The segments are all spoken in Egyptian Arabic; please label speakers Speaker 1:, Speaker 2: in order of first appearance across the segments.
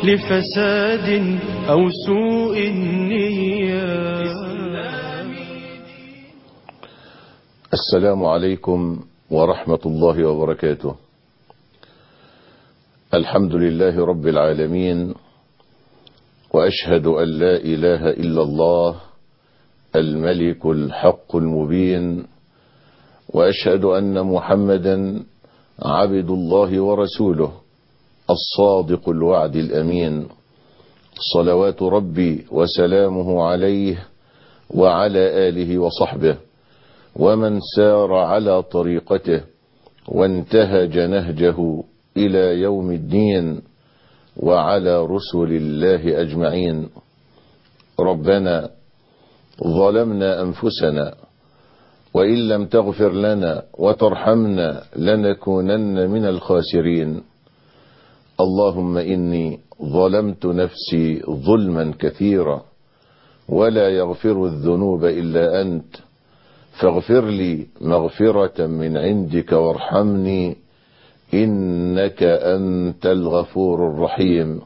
Speaker 1: لفساد أو سوء النية
Speaker 2: السلام عليكم ورحمة الله وبركاته الحمد لله رب العالمين وأشهد أن لا إله إلا الله الملك الحق المبين وأشهد أن محمدا عبد الله ورسوله الصادق الوعد الأمين صلوات ربي وسلامه عليه وعلى آله وصحبه ومن سار على طريقته وانتهج نهجه إلى يوم الدين وعلى رسل الله أجمعين ربنا ظلمنا أنفسنا وإن لم تغفر لنا وترحمنا لنكونن من الخاسرين اللهم إني ظلمت نفسي ظلما كثيرا ولا يغفر الذنوب إلا أنت فاغفر لي مغفرة من عندك وارحمني إنك أنت الغفور الرحيم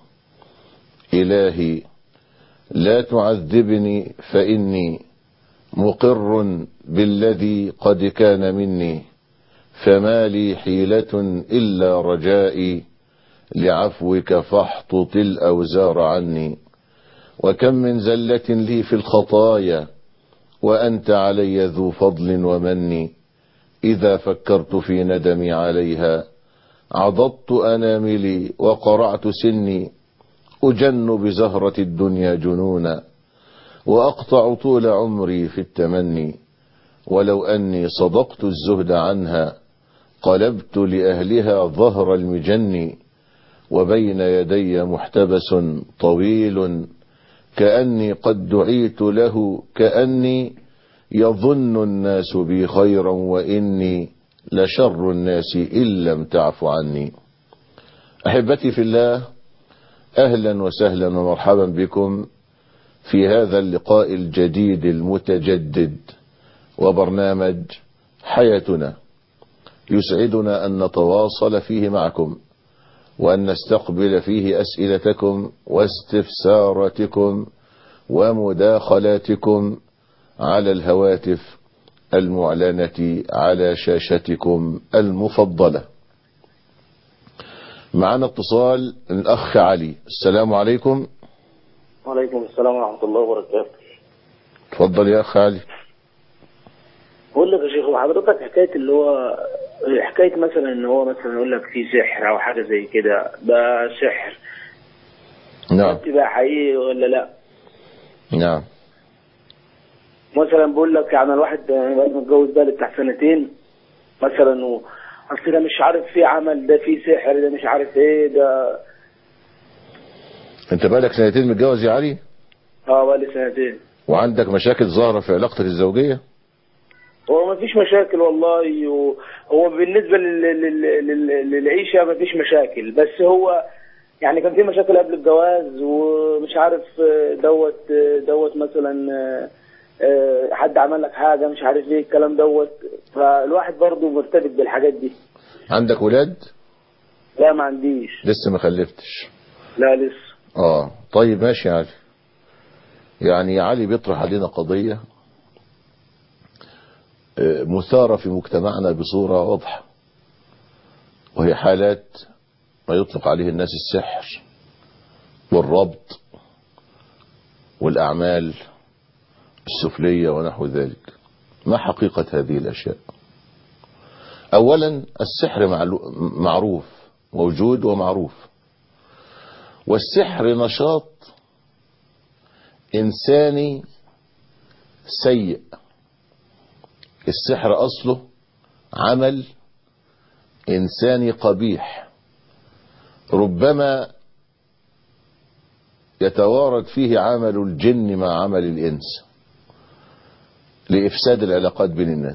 Speaker 2: إلهي لا تعذبني فإني مقر بالذي قد كان مني فما لي حيلة إلا رجائي لعفوك فاحطط الأوزار عني وكم من زلة لي في الخطايا وأنت علي ذو فضل ومن إذا فكرت في ندمي عليها عضضت أناملي وقرعت سني أجن بزهرة الدنيا جنونا وأقطع طول عمري في التمني ولو أني صدقت الزهد عنها قلبت لأهلها ظهر المجن وبين يدي محتبس طويل كأني قد دعيت له كأني يظن الناس بي خيرا وإني لشر الناس إن لم تعف عني أحبتي في الله أهلا وسهلا ومرحبا بكم في هذا اللقاء الجديد المتجدد وبرنامج حياتنا يسعدنا أن نتواصل فيه معكم وأن نستقبل فيه أسئلتكم واستفساراتكم ومداخلاتكم على الهواتف المعلنة على شاشتكم المفضلة معنا اتصال الأخ علي السلام عليكم
Speaker 3: وعليكم السلام ورحمة الله وبركاته
Speaker 2: تفضل يا أخ علي
Speaker 3: بقول لك يا شيخ وحضرتك حكاية اللي هو حكاية مثلا ان هو مثلا يقول لك في سحر او حاجة زي كده ده سحر
Speaker 2: نعم
Speaker 3: بتبقى حقيقي ولا لا
Speaker 2: نعم
Speaker 3: مثلا بقول لك يعني الواحد بقى متجوز بقى بتاع سنتين مثلا و اصل ده مش عارف في عمل ده في سحر ده مش عارف ايه ده
Speaker 2: انت بقالك سنتين متجوز يا علي
Speaker 3: اه بقى لي سنتين
Speaker 2: وعندك مشاكل ظاهرة في علاقتك الزوجية
Speaker 3: هو ما فيش مشاكل والله و- هو بالنسبة لل- لل- لل- للعيشة ما فيش مشاكل بس هو يعني كان في مشاكل قبل الجواز ومش عارف آه، دوت آه، دوت مثلا آه، آه، حد عمل لك حاجة مش عارف ايه الكلام دوت فالواحد برضه مرتبط بالحاجات دي
Speaker 2: عندك ولاد
Speaker 3: لا ما عنديش
Speaker 2: لسه ما خلفتش
Speaker 3: لا لسه
Speaker 2: اه طيب ماشي يا علي يعني علي بيطرح علينا قضية آه، مثارة في مجتمعنا بصورة واضحة وهي حالات ما يطلق عليه الناس السحر والربط والأعمال السفلية ونحو ذلك ما حقيقة هذه الأشياء أولا السحر معلو- معروف موجود ومعروف والسحر نشاط إنساني سيء السحر أصله عمل إنساني قبيح ربما يتوارد فيه عمل الجن مع عمل الإنس لإفساد العلاقات بين الناس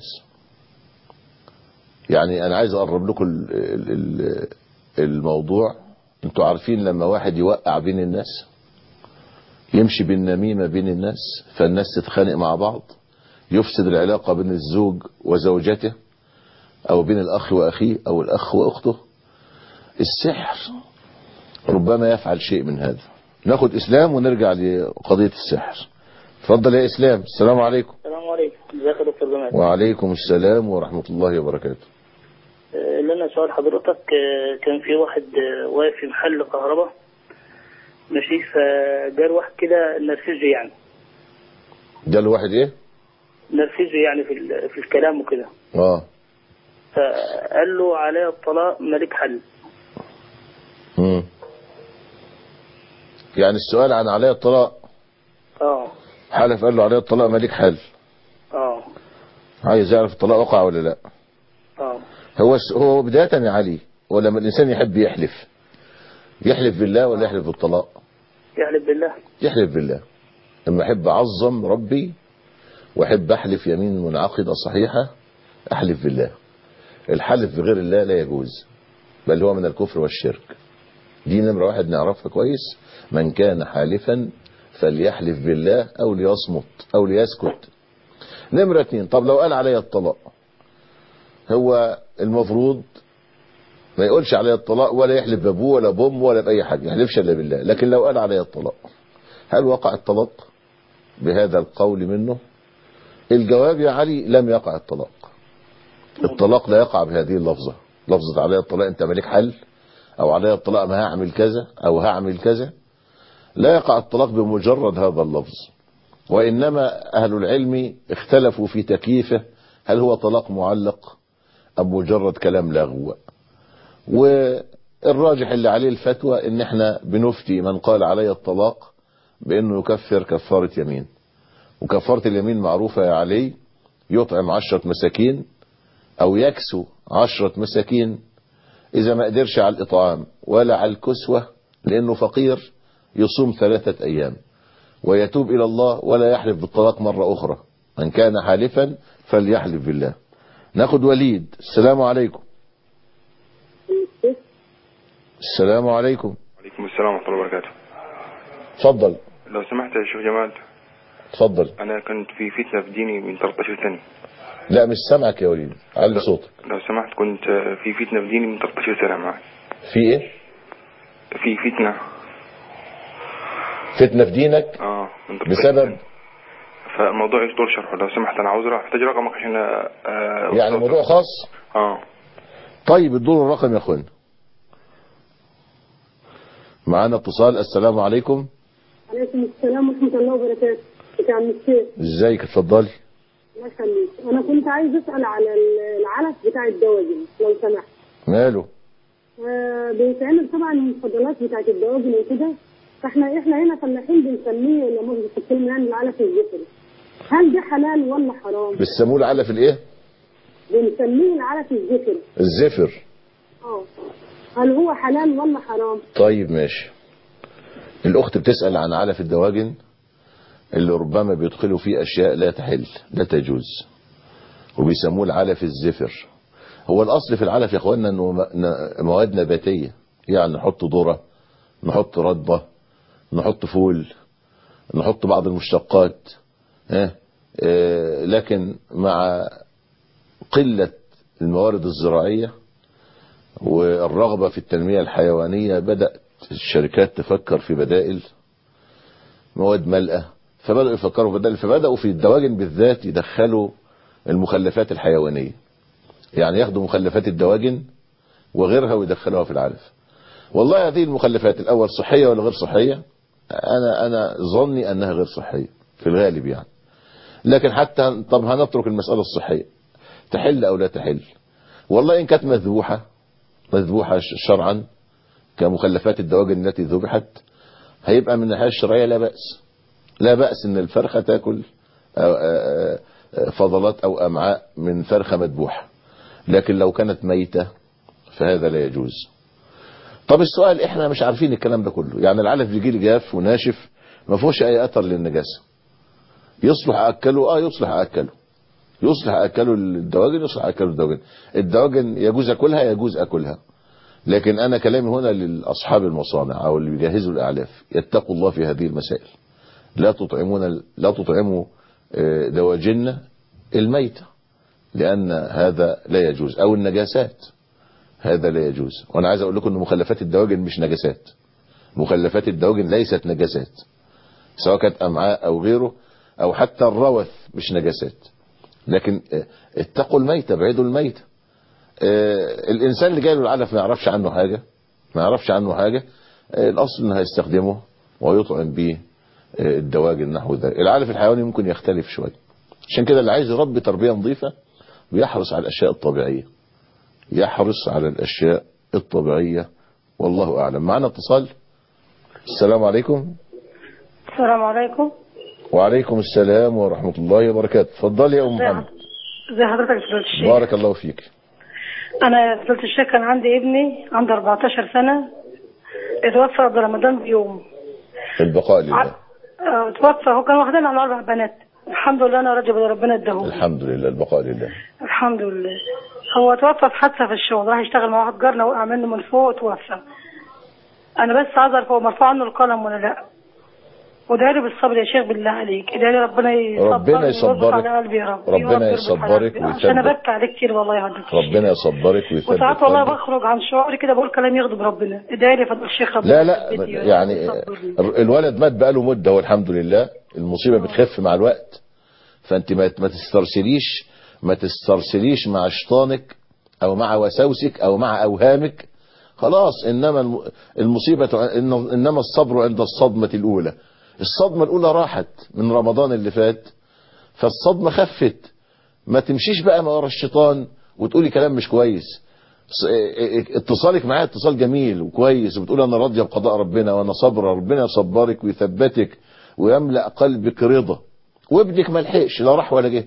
Speaker 2: يعني أنا عايز أقرب لكم ال- ال- ال- الموضوع انتوا عارفين لما واحد يوقع بين الناس يمشي بالنميمة بين الناس فالناس تتخانق مع بعض يفسد العلاقة بين الزوج وزوجته أو بين الأخ وأخيه أو الأخ وأخته السحر ربما يفعل شيء من هذا ناخد اسلام ونرجع لقضية السحر اتفضل يا اسلام السلام عليكم
Speaker 3: السلام عليكم ازيك يا دكتور جمال
Speaker 2: وعليكم السلام ورحمة الله وبركاته
Speaker 3: آه، لنا سؤال حضرتك آه، كان في واحد آه، واقف في محل كهرباء ماشي فجال واحد كده نرفزي يعني
Speaker 2: ده الواحد ايه
Speaker 3: نرفزي يعني في ال- في الكلام وكده
Speaker 2: اه
Speaker 3: فقال له علي الطلاق مالك حل
Speaker 2: مم. يعني السؤال عن علي الطلاق
Speaker 3: اه
Speaker 2: حلف قال له علي الطلاق مالك حل
Speaker 3: اه
Speaker 2: عايز يعرف الطلاق وقع ولا لا
Speaker 3: اه
Speaker 2: هو الس- هو بداية يا علي ولما الإنسان يحب يحلف يحلف بالله ولا يحلف بالطلاق
Speaker 3: يحلف بالله
Speaker 2: يحلف بالله لما أحب أعظم ربي وأحب أحلف يمين منعقدة صحيحة أحلف بالله الحلف بغير الله لا يجوز بل هو من الكفر والشرك دي نمرة واحد نعرفها كويس من كان حالفا فليحلف بالله أو ليصمت أو ليسكت نمرة اتنين طب لو قال علي الطلاق هو المفروض ما يقولش علي الطلاق ولا يحلف بابوه ولا بأمه ولا بأي حاجة ما يحلفش إلا بالله لكن لو قال علي الطلاق هل وقع الطلاق بهذا القول منه الجواب يا علي لم يقع الطلاق الطلاق لا يقع بهذه اللفظة لفظة علي الطلاق انت مالك حل او علي الطلاق ما هعمل كذا او هعمل كذا لا يقع الطلاق بمجرد هذا اللفظ وإنما أهل العلم اختلفوا في تكييفه هل هو طلاق معلق أم مجرد كلام لغو والراجح اللي عليه الفتوى ان احنا بنفتي من قال علي الطلاق بانه يكفر كفارة يمين وكفارة اليمين معروفة يا علي يطعم عشرة مساكين او يكسو عشرة مساكين اذا ما قدرش على الاطعام ولا على الكسوة لانه فقير يصوم ثلاثة ايام ويتوب الى الله ولا يحلف بالطلاق مرة اخرى من كان حالفا فليحلف بالله ناخد وليد السلام عليكم السلام عليكم
Speaker 4: وعليكم السلام ورحمة الله وبركاته
Speaker 2: اتفضل
Speaker 4: لو سمحت يا شيخ جمال
Speaker 2: اتفضل
Speaker 4: أنا كنت في فتنة في ديني من 13 سنة
Speaker 2: لا مش سامعك يا وليد علي صوتك
Speaker 4: لو سمحت كنت في فتنة في ديني من 13 سنة معي
Speaker 2: في ايه
Speaker 4: في فتنة
Speaker 2: فتنة في دينك
Speaker 4: اه من 13
Speaker 2: بسبب
Speaker 4: سنة. فالموضوع يطول شرحه لو سمحت أنا عاوز أحتاج رقمك عشان آه
Speaker 2: يعني موضوع خاص
Speaker 4: اه
Speaker 2: طيب ادوا الرقم يا اخوان معانا اتصال السلام عليكم
Speaker 5: عليكم السلام ورحمة الله وبركاته يا عم الشيخ
Speaker 2: ازيك اتفضلي
Speaker 5: الله يخليك أنا كنت عايز أسأل على ال- العلف بتاع الدواجن لو سمحت
Speaker 2: ماله
Speaker 5: آه بيتعمل طبعا المفضلات بتاعت الدواجن وكده فاحنا احنا هنا فلاحين بنسميه لما في الكلمة يعني العلف الزفر هل ده حلال ولا حرام؟
Speaker 2: بتسموه العلف الايه
Speaker 5: بنسميه العلف الزفر
Speaker 2: الزفر
Speaker 5: اه هل هو حلال ولا حرام؟
Speaker 2: طيب ماشي الاخت بتسأل عن علف الدواجن اللي ربما بيدخلوا فيه اشياء لا تحل لا تجوز وبيسموه العلف الزفر هو الاصل في العلف يا اخوانا انه م- ن- مواد نباتية يعني نحط ذرة نحط ردبة نحط فول نحط بعض المشتقات ها آه، لكن مع قلة الموارد الزراعية والرغبة في التنمية الحيوانية بدأت الشركات تفكر في بدائل مواد ملأة فبدأوا يفكروا في بدائل فبدأوا في الدواجن بالذات يدخلوا المخلفات الحيوانية يعني ياخدوا مخلفات الدواجن وغيرها ويدخلوها في العلف والله هذه المخلفات الأول صحية ولا غير صحية أنا أنا ظني أنها غير صحية في الغالب يعني لكن حتى طب هنترك المسألة الصحية تحل أو لا تحل والله إن كانت مذبوحة مذبوحة ش- شرعا كمخلفات الدواجن التي ذبحت هيبقى من الناحية الشرعية لا بأس لا بأس ان الفرخة تاكل آه، آه، آه، فضلات او امعاء من فرخة مذبوحة لكن لو كانت ميتة فهذا لا يجوز طب السؤال احنا مش عارفين الكلام ده كله يعني العلف بيجي لي جاف وناشف ما فيهوش اي اثر للنجاسة يصلح اكله اه يصلح اكله يصلح اكله الدواجن يصلح اكله الدواجن الدواجن يجوز اكلها يجوز اكلها لكن انا كلامي هنا لاصحاب المصانع او اللي بيجهزوا الاعلاف يتقوا الله في هذه المسائل لا تطعمون لا تطعموا آه، دواجن الميتة لأن هذا لا يجوز أو النجاسات هذا لا يجوز وأنا عايز أقول لكم أن مخلفات الدواجن مش نجاسات مخلفات الدواجن ليست نجاسات سواء كانت امعاء او غيره او حتى الروث مش نجاسات لكن آه، اتقوا الميتة ابعدوا الميتة آه، الانسان اللي جاي له العلف ما يعرفش عنه حاجة ما يعرفش عنه حاجة آه، الاصل انه هيستخدمه ويطعم به آه، الدواجن نحو ذلك العلف الحيواني ممكن يختلف شوية عشان كده اللي عايز يربي تربية نظيفة بيحرص على الاشياء الطبيعية يحرص على الاشياء الطبيعية والله اعلم معنا اتصال السلام عليكم
Speaker 6: السلام عليكم
Speaker 2: وعليكم السلام ورحمة الله وبركاته اتفضل يا ام
Speaker 6: ازي
Speaker 2: محمد
Speaker 6: حضرتك ازي حضرتك يا فضيلة الشيخ
Speaker 2: بارك الله فيك
Speaker 6: انا يا فضيلة الشيخ كان عندي ابني عنده 14 سنة اتوفى قبل رمضان بيوم
Speaker 2: البقاء
Speaker 6: ع-
Speaker 2: لله
Speaker 6: اه، اتوفى هو كان واخدين على اربع بنات الحمد لله انا راجل باللي ربنا اداهولي
Speaker 2: الحمد لله البقاء لله
Speaker 6: الحمد لله هو اتوفى في حادثة في الشغل راح يشتغل مع واحد جارنا وقع منه من فوق وتوفى انا بس عايز اعرف هو مرفوع عنه القلم ولا لا وادعي لي بالصبر يا شيخ بالله عليك ادعي لي ربنا يصبرني
Speaker 2: ربنا
Speaker 6: ويربط
Speaker 2: يصبرك.
Speaker 6: على قلبي يا رب
Speaker 2: ربنا
Speaker 6: يربط على
Speaker 2: يصبرك
Speaker 6: قلبي. عشان انا
Speaker 2: ويثبت.
Speaker 6: ببكي عليك كتير والله يا حضرتك
Speaker 2: ربنا يصبرك ويثبت
Speaker 6: وساعات والله
Speaker 2: قلبك.
Speaker 6: بخرج عن شعوري كده بقول كلام يغضب ربنا ادعي لي يا فضل الشيخ ربنا
Speaker 2: لا لا
Speaker 6: يثبتني يا رب
Speaker 2: يعني
Speaker 6: ويصبرني.
Speaker 2: الولد مات بقاله مدة والحمد لله المصيبة بتخف مع الوقت فانت ما ما تسترسليش ما تسترسليش مع شيطانك او مع وساوسك او مع اوهامك خلاص انما الم- المصيبة إن- انما الصبر عند الصدمة الاولى الصدمة الاولى راحت من رمضان اللي فات فالصدمة خفت ما تمشيش بقى ما ورا الشيطان وتقولي كلام مش كويس ص- اتصالك معايا اتصال جميل وكويس وبتقول انا راضيه بقضاء ربنا وانا صابره ربنا يصبرك ويثبتك ويملا قلبك رضا وابنك ما لحقش لا راح ولا جه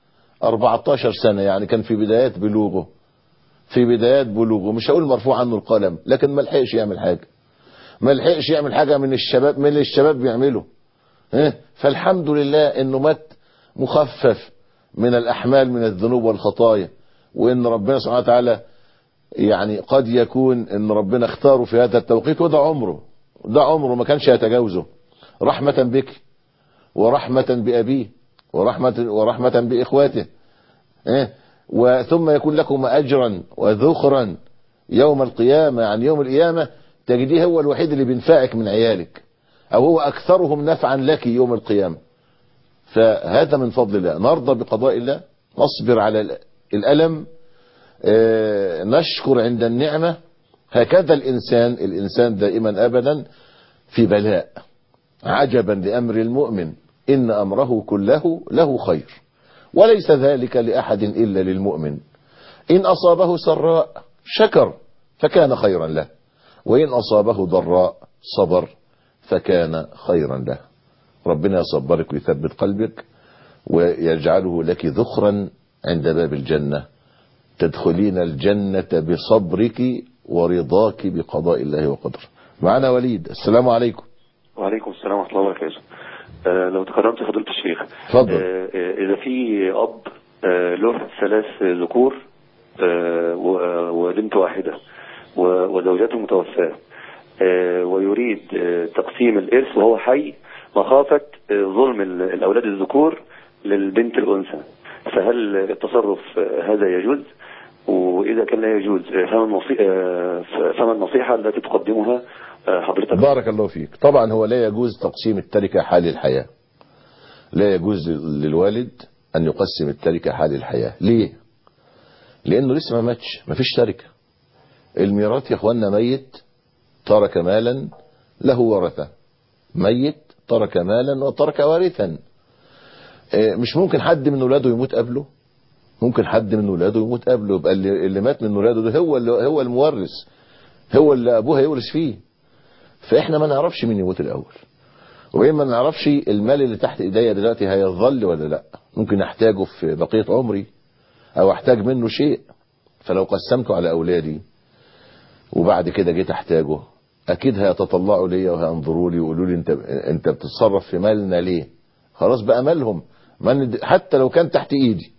Speaker 2: 14 سنه يعني كان في بدايات بلوغه في بدايات بلوغه مش هقول مرفوع عنه القلم لكن ما لحقش يعمل حاجه ما لحقش يعمل حاجه من الشباب من اللي الشباب بيعمله ها؟ فالحمد لله انه مات مخفف من الاحمال من الذنوب والخطايا وان ربنا سبحانه وتعالى يعني قد يكون ان ربنا اختاره في هذا التوقيت وده عمره ده عمره ما كانش يتجاوزه رحمة بك ورحمة بأبيه ورحمة, ورحمة بإخواته إيه؟ وثم يكون لكم أجرا وذخرا يوم القيامة يعني يوم القيامة تجديه هو الوحيد اللي بينفعك من عيالك أو هو أكثرهم نفعا لك يوم القيامة فهذا من فضل الله نرضى بقضاء الله نصبر على ال- الألم آه، نشكر عند النعمة هكذا الإنسان الإنسان دائما أبدا في بلاء عجبا لأمر المؤمن إن أمره كله له خير وليس ذلك لأحد إلا للمؤمن إن أصابه سراء شكر فكان خيرا له وإن أصابه ضراء صبر فكان خيرا له ربنا يصبرك ويثبت قلبك ويجعله لك ذخرا عند باب الجنة تدخلين الجنة بصبرك ورضاك بقضاء الله وقدره معنا وليد السلام عليكم
Speaker 7: وعليكم السلام ورحمة الله وبركاته آه لو تكرمت فضيلة الشيخ
Speaker 2: اتفضل.
Speaker 7: آه آه، إذا في أب آه له ثلاث ذكور آه و- آه، وبنت واحدة و- وزوجته متوفاة آه ويريد آه تقسيم الإرث وهو حي مخافة آه ظلم ال- الأولاد الذكور للبنت الأنثى فهل التصرف آه، هذا يجوز وإذا كان لا يجوز آه، فما النصي- آه، فما النصيحة التي تقدمها آه، حضرتك
Speaker 2: بارك الله فيك طبعا هو لا يجوز تقسيم التركة حال الحياة لا يجوز للوالد أن يقسم التركة حال الحياة ليه لأنه لسه ما ماتش ما فيش تركة الميراث يا اخوانا ميت ترك مالا له ورثة ميت ترك مالا وترك وارثا آه، مش ممكن حد من ولاده يموت قبله ممكن حد من ولاده يموت قبله يبقى اللي, اللي مات من ولاده ده هو اللي هو المورث هو اللي ابوه هيورث فيه فاحنا ما نعرفش مين يموت الاول وبين ما نعرفش المال اللي تحت ايديا دلوقتي هيظل ولا لا ممكن احتاجه في بقية عمري او احتاج منه شيء فلو قسمته على اولادي وبعد كده جيت احتاجه اكيد هيتطلعوا ليا وهينظروا لي ويقولوا لي انت انت بتتصرف في مالنا ليه خلاص بقى مالهم من حتى لو كان تحت ايدي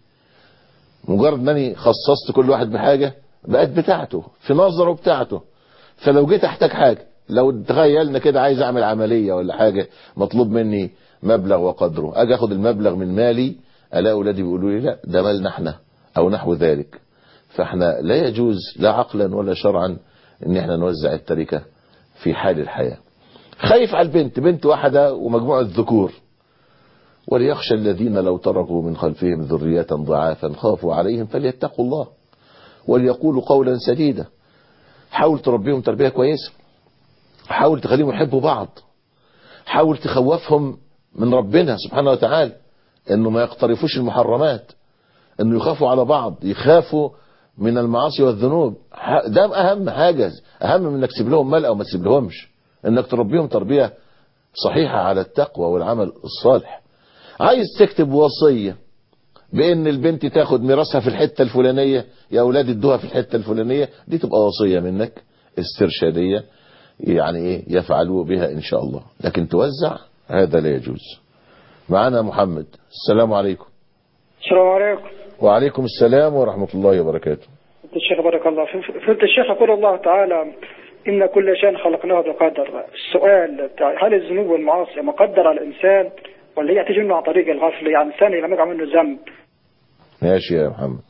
Speaker 2: مجرد انني خصصت كل واحد بحاجة بقت بتاعته في نظره بتاعته فلو جيت احتاج حاجة لو تخيلنا كده عايز اعمل عملية ولا حاجة مطلوب مني مبلغ وقدره اجي اخد المبلغ من مالي الاقي اولادي بيقولوا لي لا ده مالنا احنا او نحو ذلك فاحنا لا يجوز لا عقلا ولا شرعا ان احنا نوزع التركة في حال الحياة خايف على البنت بنت واحدة ومجموعة ذكور وليخشى الذين لو تركوا من خلفهم ذرية ضعافا خافوا عليهم فليتقوا الله وليقولوا قولا سديدا حاول تربيهم تربية كويسة حاول تخليهم يحبوا بعض حاول تخوفهم من ربنا سبحانه وتعالى انه ما يقترفوش المحرمات انه يخافوا على بعض يخافوا من المعاصي والذنوب ده اهم حاجة اهم من انك تسيب لهم مال او ما تسيب لهمش انك تربيهم تربية صحيحة على التقوى والعمل الصالح عايز تكتب وصية بان البنت تاخد ميراثها في الحتة الفلانية يا اولاد ادوها في الحتة الفلانية دي تبقى وصية منك استرشادية يعني ايه يفعلوا بها ان شاء الله لكن توزع هذا لا يجوز معنا محمد السلام عليكم
Speaker 8: السلام عليكم
Speaker 2: وعليكم السلام ورحمة الله وبركاته
Speaker 8: الشيخ بارك الله فيك فضل الشيخ يقول الله تعالى إن كل شيء خلقناه بقدر السؤال بتاع هل الذنوب والمعاصي مقدرة على الإنسان ولا هي تجي منه عن طريق الغفل يعني الإنسان لما يقع منه ذنب
Speaker 2: ماشي يا محمد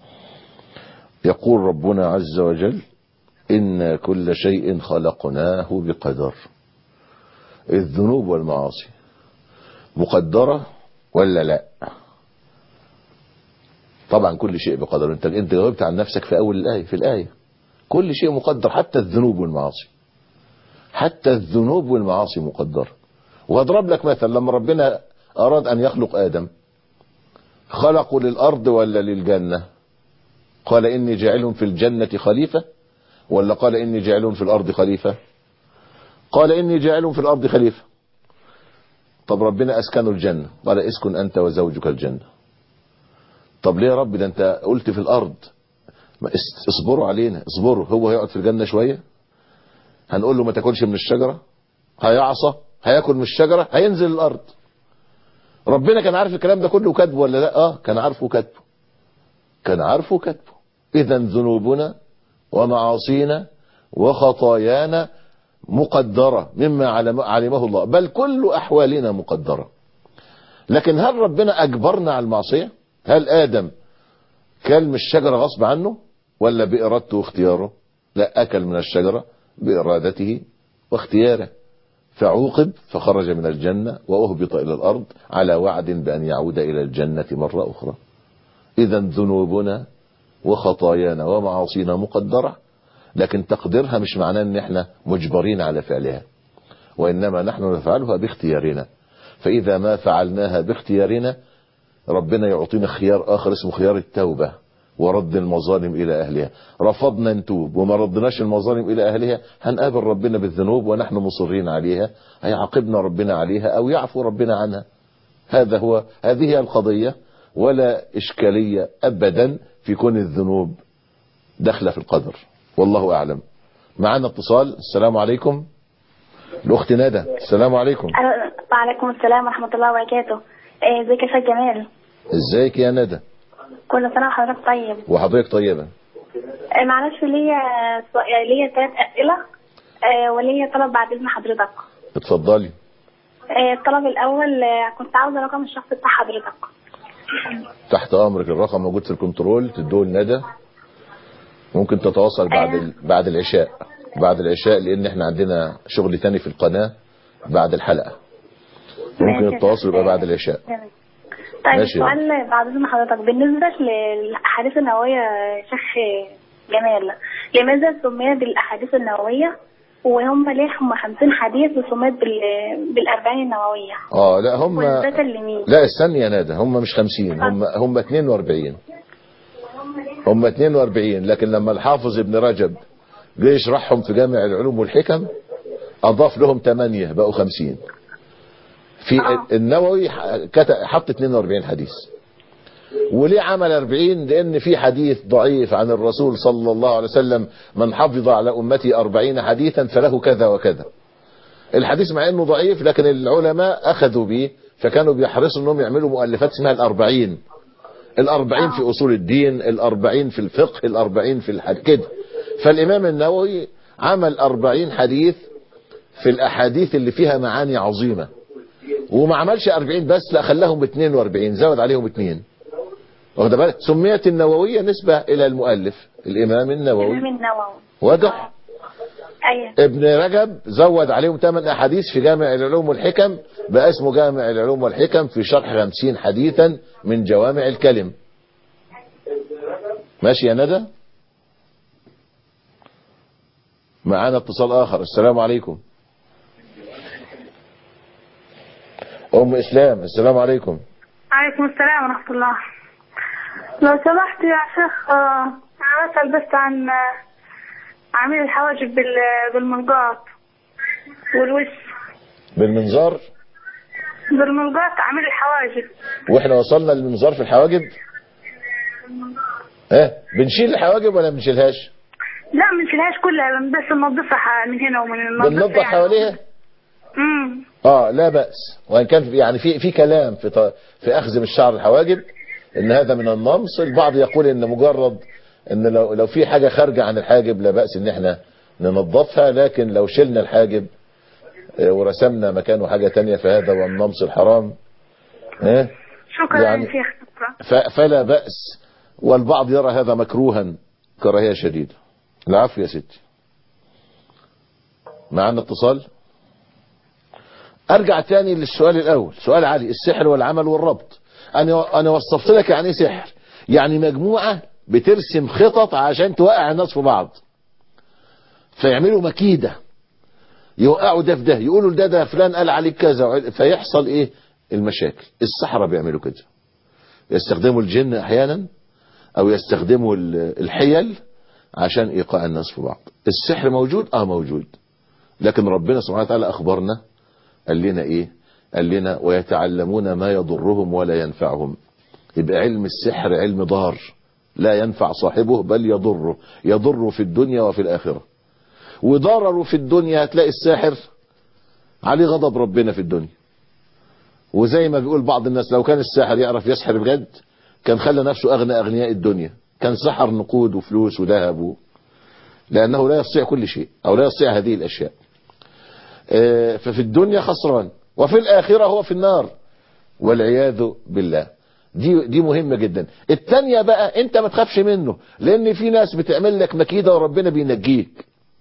Speaker 2: يقول ربنا عز وجل إن كل شيء خلقناه بقدر الذنوب والمعاصي مقدرة ولا لا طبعا كل شيء بقدر انت انت جاوبت عن نفسك في اول الايه في الايه كل شيء مقدر حتى الذنوب والمعاصي حتى الذنوب والمعاصي مقدره واضرب لك مثل لما ربنا اراد ان يخلق ادم خلقوا للارض ولا للجنه قال اني جاعل في الجنه خليفه ولا قال اني جاعل في الارض خليفه قال اني جاعل في الارض خليفه طب ربنا اسكنه الجنه قال اسكن انت وزوجك الجنه طب ليه يا رب ده انت قلت في الارض ما اس- اصبروا علينا اصبروا هو هيقعد في الجنه شويه هنقول له ما تاكلش من الشجره هيعصى هياكل من الشجره هينزل الارض ربنا كان عارف الكلام ده كله كاتبه ولا لا اه كان عارفه كاتبه كان عارفه كاتبه اذا ذنوبنا ومعاصينا وخطايانا مقدرة مما علم- علمه الله بل كل أحوالنا مقدرة لكن هل ربنا أجبرنا على المعصية هل آدم كل من الشجرة غصب عنه ولا بإرادته واختياره لا أكل من الشجرة بإرادته واختياره فعوقب فخرج من الجنة وأهبط إلى الأرض على وعد بأن يعود إلى الجنة مرة أخرى إذا ذنوبنا وخطايانا ومعاصينا مقدرة لكن تقديرها مش معناه ان احنا مجبرين على فعلها وانما نحن نفعلها باختيارنا فاذا ما فعلناها باختيارنا ربنا يعطينا خيار اخر اسمه خيار التوبة ورد المظالم الى اهلها رفضنا نتوب وما ردناش المظالم الى اهلها هنقابل ربنا بالذنوب ونحن مصرين عليها هيعاقبنا ربنا عليها او يعفو ربنا عنها هذا هو هذه هي القضية ولا إشكالية أبدا في كون الذنوب داخله في القدر والله أعلم معنا اتصال السلام عليكم الأخت ندى السلام عليكم
Speaker 9: ألو، وعليكم السلام ورحمة الله وبركاته إيه، ازيك يا شيخ جمال
Speaker 2: ازيك يا ندى
Speaker 9: كل سنة وحضرتك طيب
Speaker 2: وحضرتك طيبة
Speaker 9: إيه، معلش ليا سؤال- ليا ثلاث أسئلة إيه، وليا طلب بعد إذن حضرتك
Speaker 2: اتفضلي
Speaker 9: إيه، الطلب الأول آه، كنت عاوزة رقم الشخص بتاع حضرتك
Speaker 2: تحت أمرك الرقم موجود في الكنترول تدوه لندى ممكن تتواصل بعد ال... بعد العشاء بعد العشاء لأن احنا عندنا شغل تاني في القناة بعد الحلقة ممكن
Speaker 9: ماشي.
Speaker 2: التواصل يبقى بعد العشاء
Speaker 9: تمام. طيب
Speaker 2: ماشي.
Speaker 9: السؤال بعد إذن حضرتك بالنسبة للأحاديث النووية يا شيخ جمال لماذا سميت بالأحاديث النووية وهم ليه هم 50 حديث وسميت بال... بالأربعين النووية
Speaker 2: اه لا هم
Speaker 9: والذات لمين
Speaker 2: لا استني يا ندى هم مش 50 هم هم 42 هم 42 لكن لما الحافظ ابن رجب جه يشرحهم في جامع العلوم والحكم اضاف لهم 8 بقوا 50 في النووي ح- كت- حط 42 حديث وليه عمل 40 لان في حديث ضعيف عن الرسول صلى الله عليه وسلم من حفظ على امتي 40 حديثا فله كذا وكذا الحديث مع انه ضعيف لكن العلماء اخذوا به فكانوا بيحرصوا انهم يعملوا مؤلفات اسمها الاربعين الاربعين في اصول الدين الاربعين في الفقه الاربعين في الحديث كده فالامام النووي عمل اربعين حديث في الاحاديث اللي فيها معاني عظيمة وما عملش اربعين بس لا خلاهم 42 زود عليهم اثنين واخد بالك سميت النووية نسبة الى المؤلف الامام النووي
Speaker 9: الإمام النووي
Speaker 2: واضح
Speaker 9: ايوه
Speaker 2: ابن رجب زود عليهم ثمان احاديث في جامع العلوم والحكم بقى اسمه جامع العلوم والحكم في شرح خمسين حديثا من جوامع الكلم ماشي يا ندى معانا اتصال اخر السلام عليكم ام اسلام السلام عليكم
Speaker 10: عليكم السلام ورحمة الله لو سمحت يا شيخ آه، أنا أسأل بس عن آه، عميل الحواجب بال- بالملقاط والوش
Speaker 2: بالمنظار
Speaker 10: بالملقاط عميل الحواجب
Speaker 2: واحنا وصلنا للمنظار في الحواجب ها بنشيل الحواجب ولا بنشيلهاش
Speaker 10: لا ما نشيلهاش كلها بس ننظفها ح- من هنا ومن النظف
Speaker 2: بننظف حواليها
Speaker 10: امم
Speaker 2: اه لا بأس وان كان في- يعني في في كلام في ط- في اخذ من شعر الحواجب ان هذا من النمص البعض يقول ان مجرد ان لو لو في حاجه خارجه عن الحاجب لا باس ان احنا ننظفها لكن لو شلنا الحاجب آه، ورسمنا مكانه حاجه تانية فهذا هو النمص الحرام ها
Speaker 10: شكرا
Speaker 2: يعني-
Speaker 10: يا شيخ شكرا
Speaker 2: ف- فلا بأس والبعض يرى هذا مكروها كراهية شديدة العفو يا ستي معنا اتصال ارجع تاني للسؤال الاول سؤال علي السحر والعمل والربط انا انا وصفت لك يعني ايه سحر يعني مجموعة بترسم خطط عشان توقع الناس في بعض فيعملوا مكيدة يوقعوا ده في ده يقولوا ده ده فلان قال عليك كذا وعل- فيحصل ايه المشاكل السحرة بيعملوا كده يستخدموا الجن احيانا او يستخدموا ال- الحيل عشان ايقاع الناس في بعض السحر موجود اه موجود لكن ربنا سبحانه وتعالى اخبرنا قال لنا ايه قال لنا ويتعلمون ما يضرهم ولا ينفعهم يبقى علم السحر علم ضار لا ينفع صاحبه بل يضره يضره في الدنيا وفي الاخره وضرره في الدنيا هتلاقي الساحر عليه غضب ربنا في الدنيا وزي ما بيقول بعض الناس لو كان الساحر يعرف يسحر بجد كان خلى نفسه اغنى اغنياء الدنيا كان سحر نقود وفلوس وذهب و... لانه لا يستطيع كل شيء او لا يستطيع هذه الاشياء آه، ففي الدنيا خسران وفي الاخره هو في النار والعياذ بالله دي دي مهمه جدا الثانيه بقى انت ما تخافش منه لان في ناس بتعمل لك مكيده وربنا بينجيك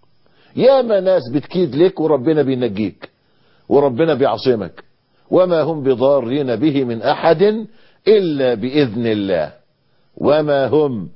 Speaker 2: ياما ناس بتكيد لك وربنا بينجيك وربنا بيعصمك وما هم بضارين به من احد الا باذن الله وما هم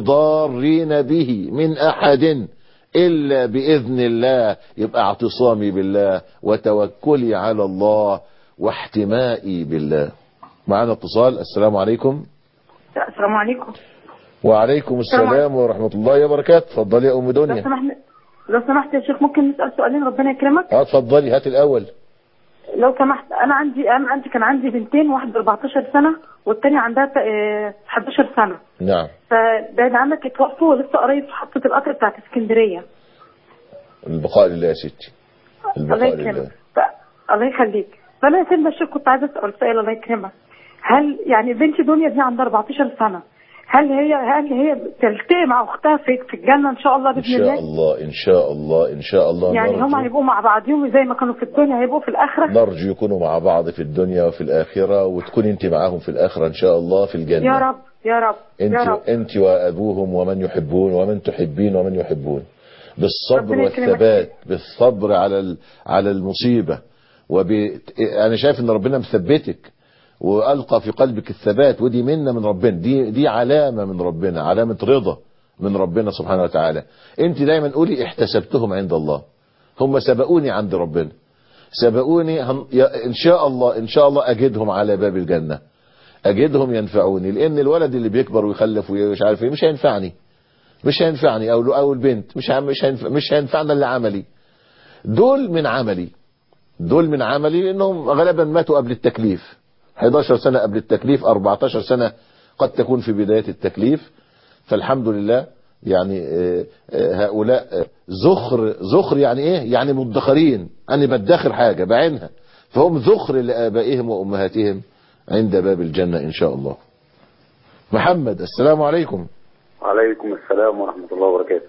Speaker 2: بضارين به من احد الا باذن الله يبقى اعتصامي بالله وتوكلي على الله واحتمائي بالله معنا اتصال السلام عليكم
Speaker 10: السلام عليكم
Speaker 2: وعليكم السلام ورحمة الله وبركاته اتفضلي يا ام
Speaker 10: لو
Speaker 2: دنيا
Speaker 10: سمحت لو سمحت يا شيخ ممكن نسأل سؤالين ربنا يكرمك
Speaker 2: اه اتفضلي هات الاول
Speaker 10: لو سمحت انا عندي انا عندي كان عندي بنتين واحده 14 سنه والتانية عندها آه، 11 سنه
Speaker 2: نعم
Speaker 10: فبعد عنك اتوقفوا ولسه قريب في محطه القطر بتاعت اسكندريه
Speaker 2: البقاء لله يا ستي
Speaker 10: الله
Speaker 2: البقاء
Speaker 10: يكرمك
Speaker 2: لله
Speaker 10: ف- الله يخليك فانا يا سيدنا الشيخ كنت عايزه اسال سؤال الله يكرمك هل يعني بنتي دنيا دي عندها 14 سنه هل هي هل هي تلتقي مع اختها في في الجنه ان شاء الله
Speaker 2: ان
Speaker 10: باذن
Speaker 2: شاء
Speaker 10: الله
Speaker 2: الله ان شاء الله ان شاء الله
Speaker 10: يعني هم
Speaker 2: نرجو,
Speaker 10: هيبقوا مع بعضهم زي ما كانوا في الدنيا هيبقوا في الاخره
Speaker 2: نرجو يكونوا مع بعض في الدنيا وفي الاخرة وتكون انت معاهم في الاخرة ان شاء الله في الجنة
Speaker 10: يا رب يا رب يا
Speaker 2: انت
Speaker 10: رب
Speaker 2: انت وابوهم ومن يحبون ومن تحبين ومن يحبون بالصبر
Speaker 10: ربنا يكرمك.
Speaker 2: والثبات بالصبر على ال- على المصيبه وب انا شايف ان ربنا مثبتك والقى في قلبك الثبات ودي منه من ربنا دي دي علامه من ربنا علامه رضا من ربنا سبحانه وتعالى انت دايما قولي احتسبتهم عند الله هم سبقوني عند ربنا سبقوني هم يا- ان شاء الله ان شاء الله اجدهم على باب الجنه اجدهم ينفعوني لان الولد اللي بيكبر ويخلف ومش عارف ايه مش هينفعني مش هينفعني او او البنت مش ه- مش هينفع مش هينفعنا الا عملي دول من عملي دول من عملي لانهم غالبا ماتوا قبل التكليف 11 سنه قبل التكليف 14 سنه قد تكون في بدايه التكليف فالحمد لله يعني آه، آه، هؤلاء آه، زخر زخر يعني ايه يعني مدخرين انا بدخر حاجه بعينها فهم ذخر لابائهم وامهاتهم عند باب الجنه ان شاء الله محمد السلام عليكم
Speaker 11: وعليكم السلام ورحمة الله وبركاته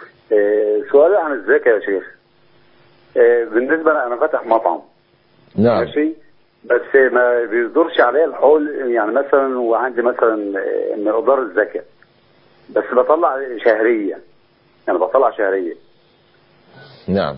Speaker 11: آه، سؤالي عن الزكاة يا شيخ آه، بالنسبة أنا أنا فاتح مطعم
Speaker 2: نعم
Speaker 11: ماشي بس ما بيصدرش عليا الحول يعني مثلا وعندي مثلا آه، مقدار الزكاة بس بطلع شهرية يعني بطلع شهرية
Speaker 2: نعم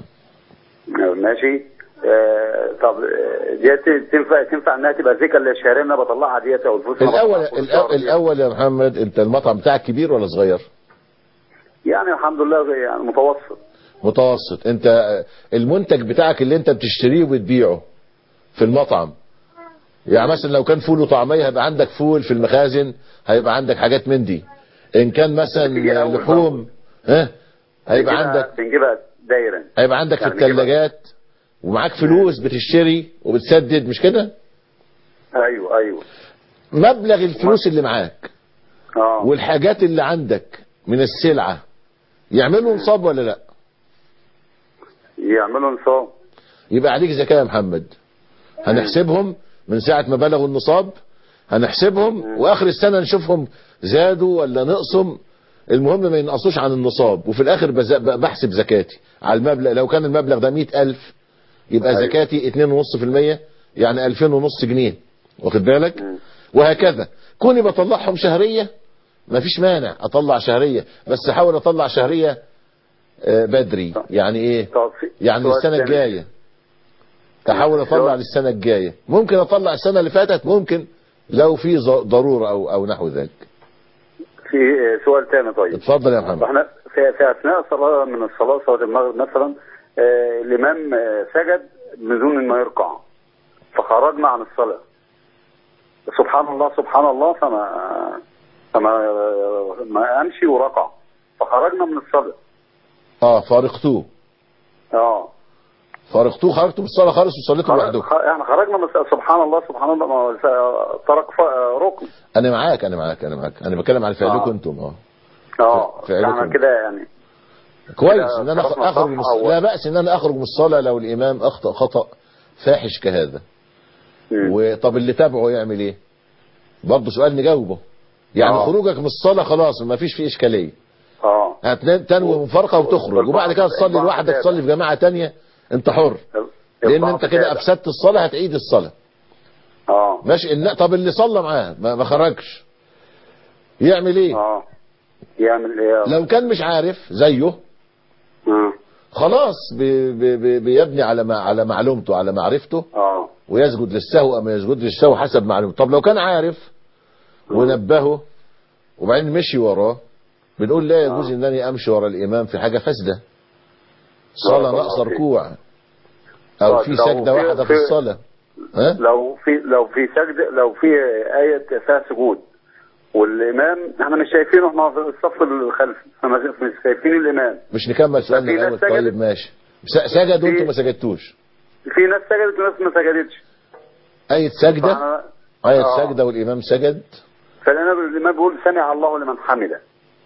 Speaker 11: ماشي آه طب آه، ديت تنفع تنفع انها تبقى زكاه الشهريه اللي انا بطلعها ديت او الفلوس اللي أنا
Speaker 2: الاول
Speaker 11: بطلعها كل
Speaker 2: الأول,
Speaker 11: شهر ديت.
Speaker 2: الاول يا محمد انت المطعم بتاعك كبير ولا صغير
Speaker 11: يعني الحمد لله يعني متوسط
Speaker 2: متوسط انت آه، المنتج بتاعك اللي انت بتشتريه وبتبيعه في المطعم يعني مثلا لو كان فول وطعميه هيبقى عندك فول في المخازن هيبقى عندك حاجات من دي ان كان مثلا لحوم ها هيبقى
Speaker 11: بنجيبها-
Speaker 2: عندك
Speaker 11: بنجيبها دايرا
Speaker 2: هيبقى عندك في
Speaker 11: يعني نجيبها-
Speaker 2: الثلاجات ومعاك فلوس بتشتري وبتسدد مش كده
Speaker 11: ايوه ايوه
Speaker 2: مبلغ الفلوس اللي معاك
Speaker 11: اه
Speaker 2: والحاجات اللي عندك من السلعة يعملوا نصاب ولا لا
Speaker 11: يعملوا نصاب
Speaker 2: يبقى عليك زكاة يا محمد هنحسبهم من ساعة ما بلغوا النصاب هنحسبهم واخر السنة نشوفهم زادوا ولا نقصوا المهم ما ينقصوش عن النصاب وفي الاخر بز- بحسب زكاتي على المبلغ لو كان المبلغ ده مئة الف يبقى
Speaker 11: أيوة.
Speaker 2: زكاتي اتنين ونص في المية يعني الفين ونص جنيه واخد بالك وهكذا كوني بطلعهم شهرية ما فيش مانع اطلع شهرية بس احاول اطلع شهرية آه، بدري يعني ايه يعني
Speaker 11: سؤال
Speaker 2: السنة
Speaker 11: تاني.
Speaker 2: الجاية احاول اطلع للسنة الجاية ممكن اطلع السنة اللي فاتت ممكن لو في ظ- ضرورة او او نحو ذلك
Speaker 11: في آه، سؤال تاني طيب
Speaker 2: اتفضل يا محمد
Speaker 11: احنا في, في اثناء صلاه من الصلاه صلاه المغرب مثلا آه الامام آه سجد من دون ما يركع فخرجنا عن الصلاه سبحان الله سبحان الله فما فما ما امشي وركع فخرجنا من الصلاه
Speaker 2: اه فارقتوه
Speaker 11: اه
Speaker 2: فارقتوه خرجتوا من الصلاة خالص وصليتوا
Speaker 11: خرج-
Speaker 2: لوحدكم
Speaker 11: خ- يعني خرجنا من الصلاة. سبحان الله سبحان الله ما هو س- ترك ف- ركن
Speaker 2: انا معاك انا معاك انا معاك انا بتكلم على فعلكم
Speaker 11: آه.
Speaker 2: انتم اه
Speaker 11: اه
Speaker 2: فعلكم.
Speaker 11: يعني كده يعني
Speaker 2: كويس ان انا
Speaker 11: صرفنا
Speaker 2: اخرج
Speaker 11: صح
Speaker 2: من
Speaker 11: أو-
Speaker 2: الصلاة لا بأس ان انا اخرج من الصلاة لو الامام اخطأ خطأ فاحش كهذا وطب اللي تابعه يعمل ايه برضه سؤال نجاوبه يعني
Speaker 11: آه.
Speaker 2: خروجك من الصلاة خلاص ما فيش فيه اشكالية
Speaker 11: اه
Speaker 2: هتنوي مفارقة وتخرج وبعد كده تصلي
Speaker 11: البعض
Speaker 2: لوحدك
Speaker 11: تابع.
Speaker 2: تصلي في جماعة تانية انت حر لان
Speaker 11: البعض
Speaker 2: انت كده
Speaker 11: تابع.
Speaker 2: افسدت الصلاة هتعيد الصلاة
Speaker 11: اه
Speaker 2: ماشي إن- طب اللي صلى معاه ما ما خرجش يعمل ايه
Speaker 11: اه يعمل ايه
Speaker 2: لو كان مش عارف زيه
Speaker 11: اه
Speaker 2: خلاص بي بي بي بيبني على ما على معلومته على معرفته
Speaker 11: اه
Speaker 2: ويسجد للسهو أم يسجد للسهو حسب معلومته طب لو كان عارف ونبهه وبعدين مشي وراه بنقول لا يجوز انني امشي ورا الامام في حاجة فاسدة صلاة
Speaker 11: آه،
Speaker 2: ناقصة
Speaker 11: طبعا.
Speaker 2: ركوع او
Speaker 11: طيب،
Speaker 2: في
Speaker 11: لو
Speaker 2: سجدة
Speaker 11: في-
Speaker 2: واحدة في
Speaker 11: في-
Speaker 2: الصلاة ها
Speaker 11: لو في لو في سجد لو في آية فيها سجود والإمام احنا مش شايفينه احنا في الصف الخلفي احنا مش مش شايفين الإمام
Speaker 2: مش نكمل سؤالنا
Speaker 11: في ناس
Speaker 2: الاول
Speaker 11: سجدت؟
Speaker 2: طيب ماشي س- سجد وانتم ما سجدتوش
Speaker 11: في ناس سجدت وناس ما سجدتش
Speaker 2: آية سجدة
Speaker 11: فأنا-
Speaker 2: آية
Speaker 11: آه.
Speaker 2: سجدة والإمام سجد
Speaker 11: فالإمام الإمام بيقول سمع الله لمن حمده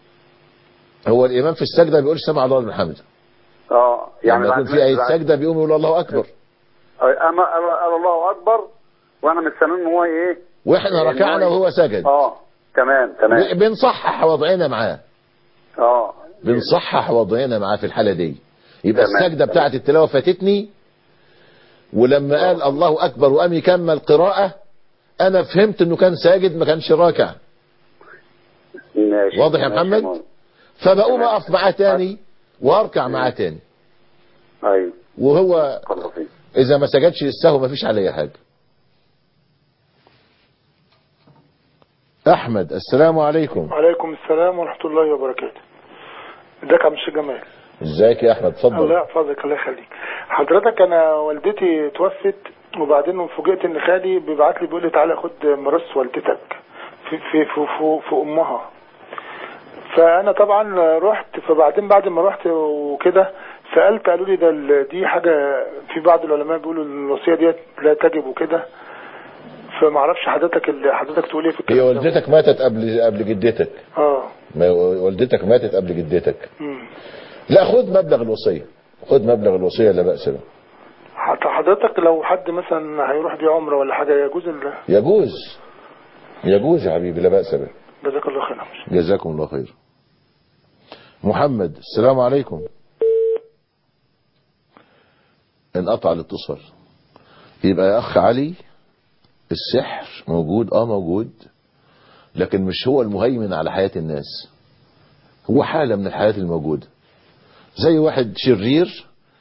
Speaker 2: هو الإمام في السجدة بيقول سمع الله لمن حمده
Speaker 11: اه
Speaker 2: يعني لما
Speaker 11: بعد
Speaker 2: يكون في آية
Speaker 11: بعد-
Speaker 2: سجدة بيقوم يقول الله أكبر
Speaker 11: اما قال قال الله اكبر وانا مستني ان هو ايه
Speaker 2: واحنا
Speaker 11: إن هو
Speaker 2: ركعنا
Speaker 11: ي-
Speaker 2: وهو سجد
Speaker 11: اه تمام تمام
Speaker 2: ب- بنصحح وضعنا معاه
Speaker 11: اه
Speaker 2: بنصحح وضعنا معاه في الحالة دي يبقى
Speaker 11: تمام،
Speaker 2: السجدة
Speaker 11: تمام.
Speaker 2: بتاعت التلاوة فاتتني ولما قال الله أكبر وقام يكمل قراءة أنا فهمت إنه كان ساجد ما كانش راكع
Speaker 11: ماشي
Speaker 2: واضح يا
Speaker 11: ماشي
Speaker 2: محمد؟
Speaker 11: مول.
Speaker 2: فبقوم أقف معاه تاني وأركع معاه تاني
Speaker 11: ايوه
Speaker 2: وهو
Speaker 11: الله فيك.
Speaker 2: إذا ما سجدش للسهو ما فيش عليه حاجة أحمد السلام عليكم
Speaker 12: وعليكم السلام ورحمة الله وبركاته ازيك يا عم الشيخ جمال
Speaker 2: ازيك يا أحمد
Speaker 12: الله
Speaker 2: اتفضل
Speaker 12: يحفظك الله يخليك حضرتك انا والدتي توفت وبعدين فوجئت ان خالي بيبعت لي بيقول لي تعالى خد ميراث والدتك في في في, في, في امها فانا طبعا رحت فبعدين بعد ما رحت وكده سالت قالوا لي ده ال- دي حاجه في بعض العلماء بيقولوا الوصيه ديت لا تجب وكده فما اعرفش حضرتك ال- حضرتك تقول ايه في
Speaker 2: هي
Speaker 12: الكلام ده
Speaker 2: والدتك ماتت قبل قبل جدتك
Speaker 12: اه
Speaker 2: ما والدتك ماتت قبل جدتك
Speaker 12: مم.
Speaker 2: لا خد مبلغ الوصية خد مبلغ الوصية لا بأس به
Speaker 12: حتى حضرتك لو حد مثلا هيروح بيه عمره ولا حاجه يجوز ال-
Speaker 2: يجوز يجوز يا حبيبي لا بأس به
Speaker 12: جزاك الله خير
Speaker 2: جزاكم الله خير محمد السلام عليكم انقطع الاتصال يبقى يا أخ علي السحر موجود اه موجود لكن مش هو المهيمن على حياة الناس هو حالة من الحياة الموجودة زي واحد شرير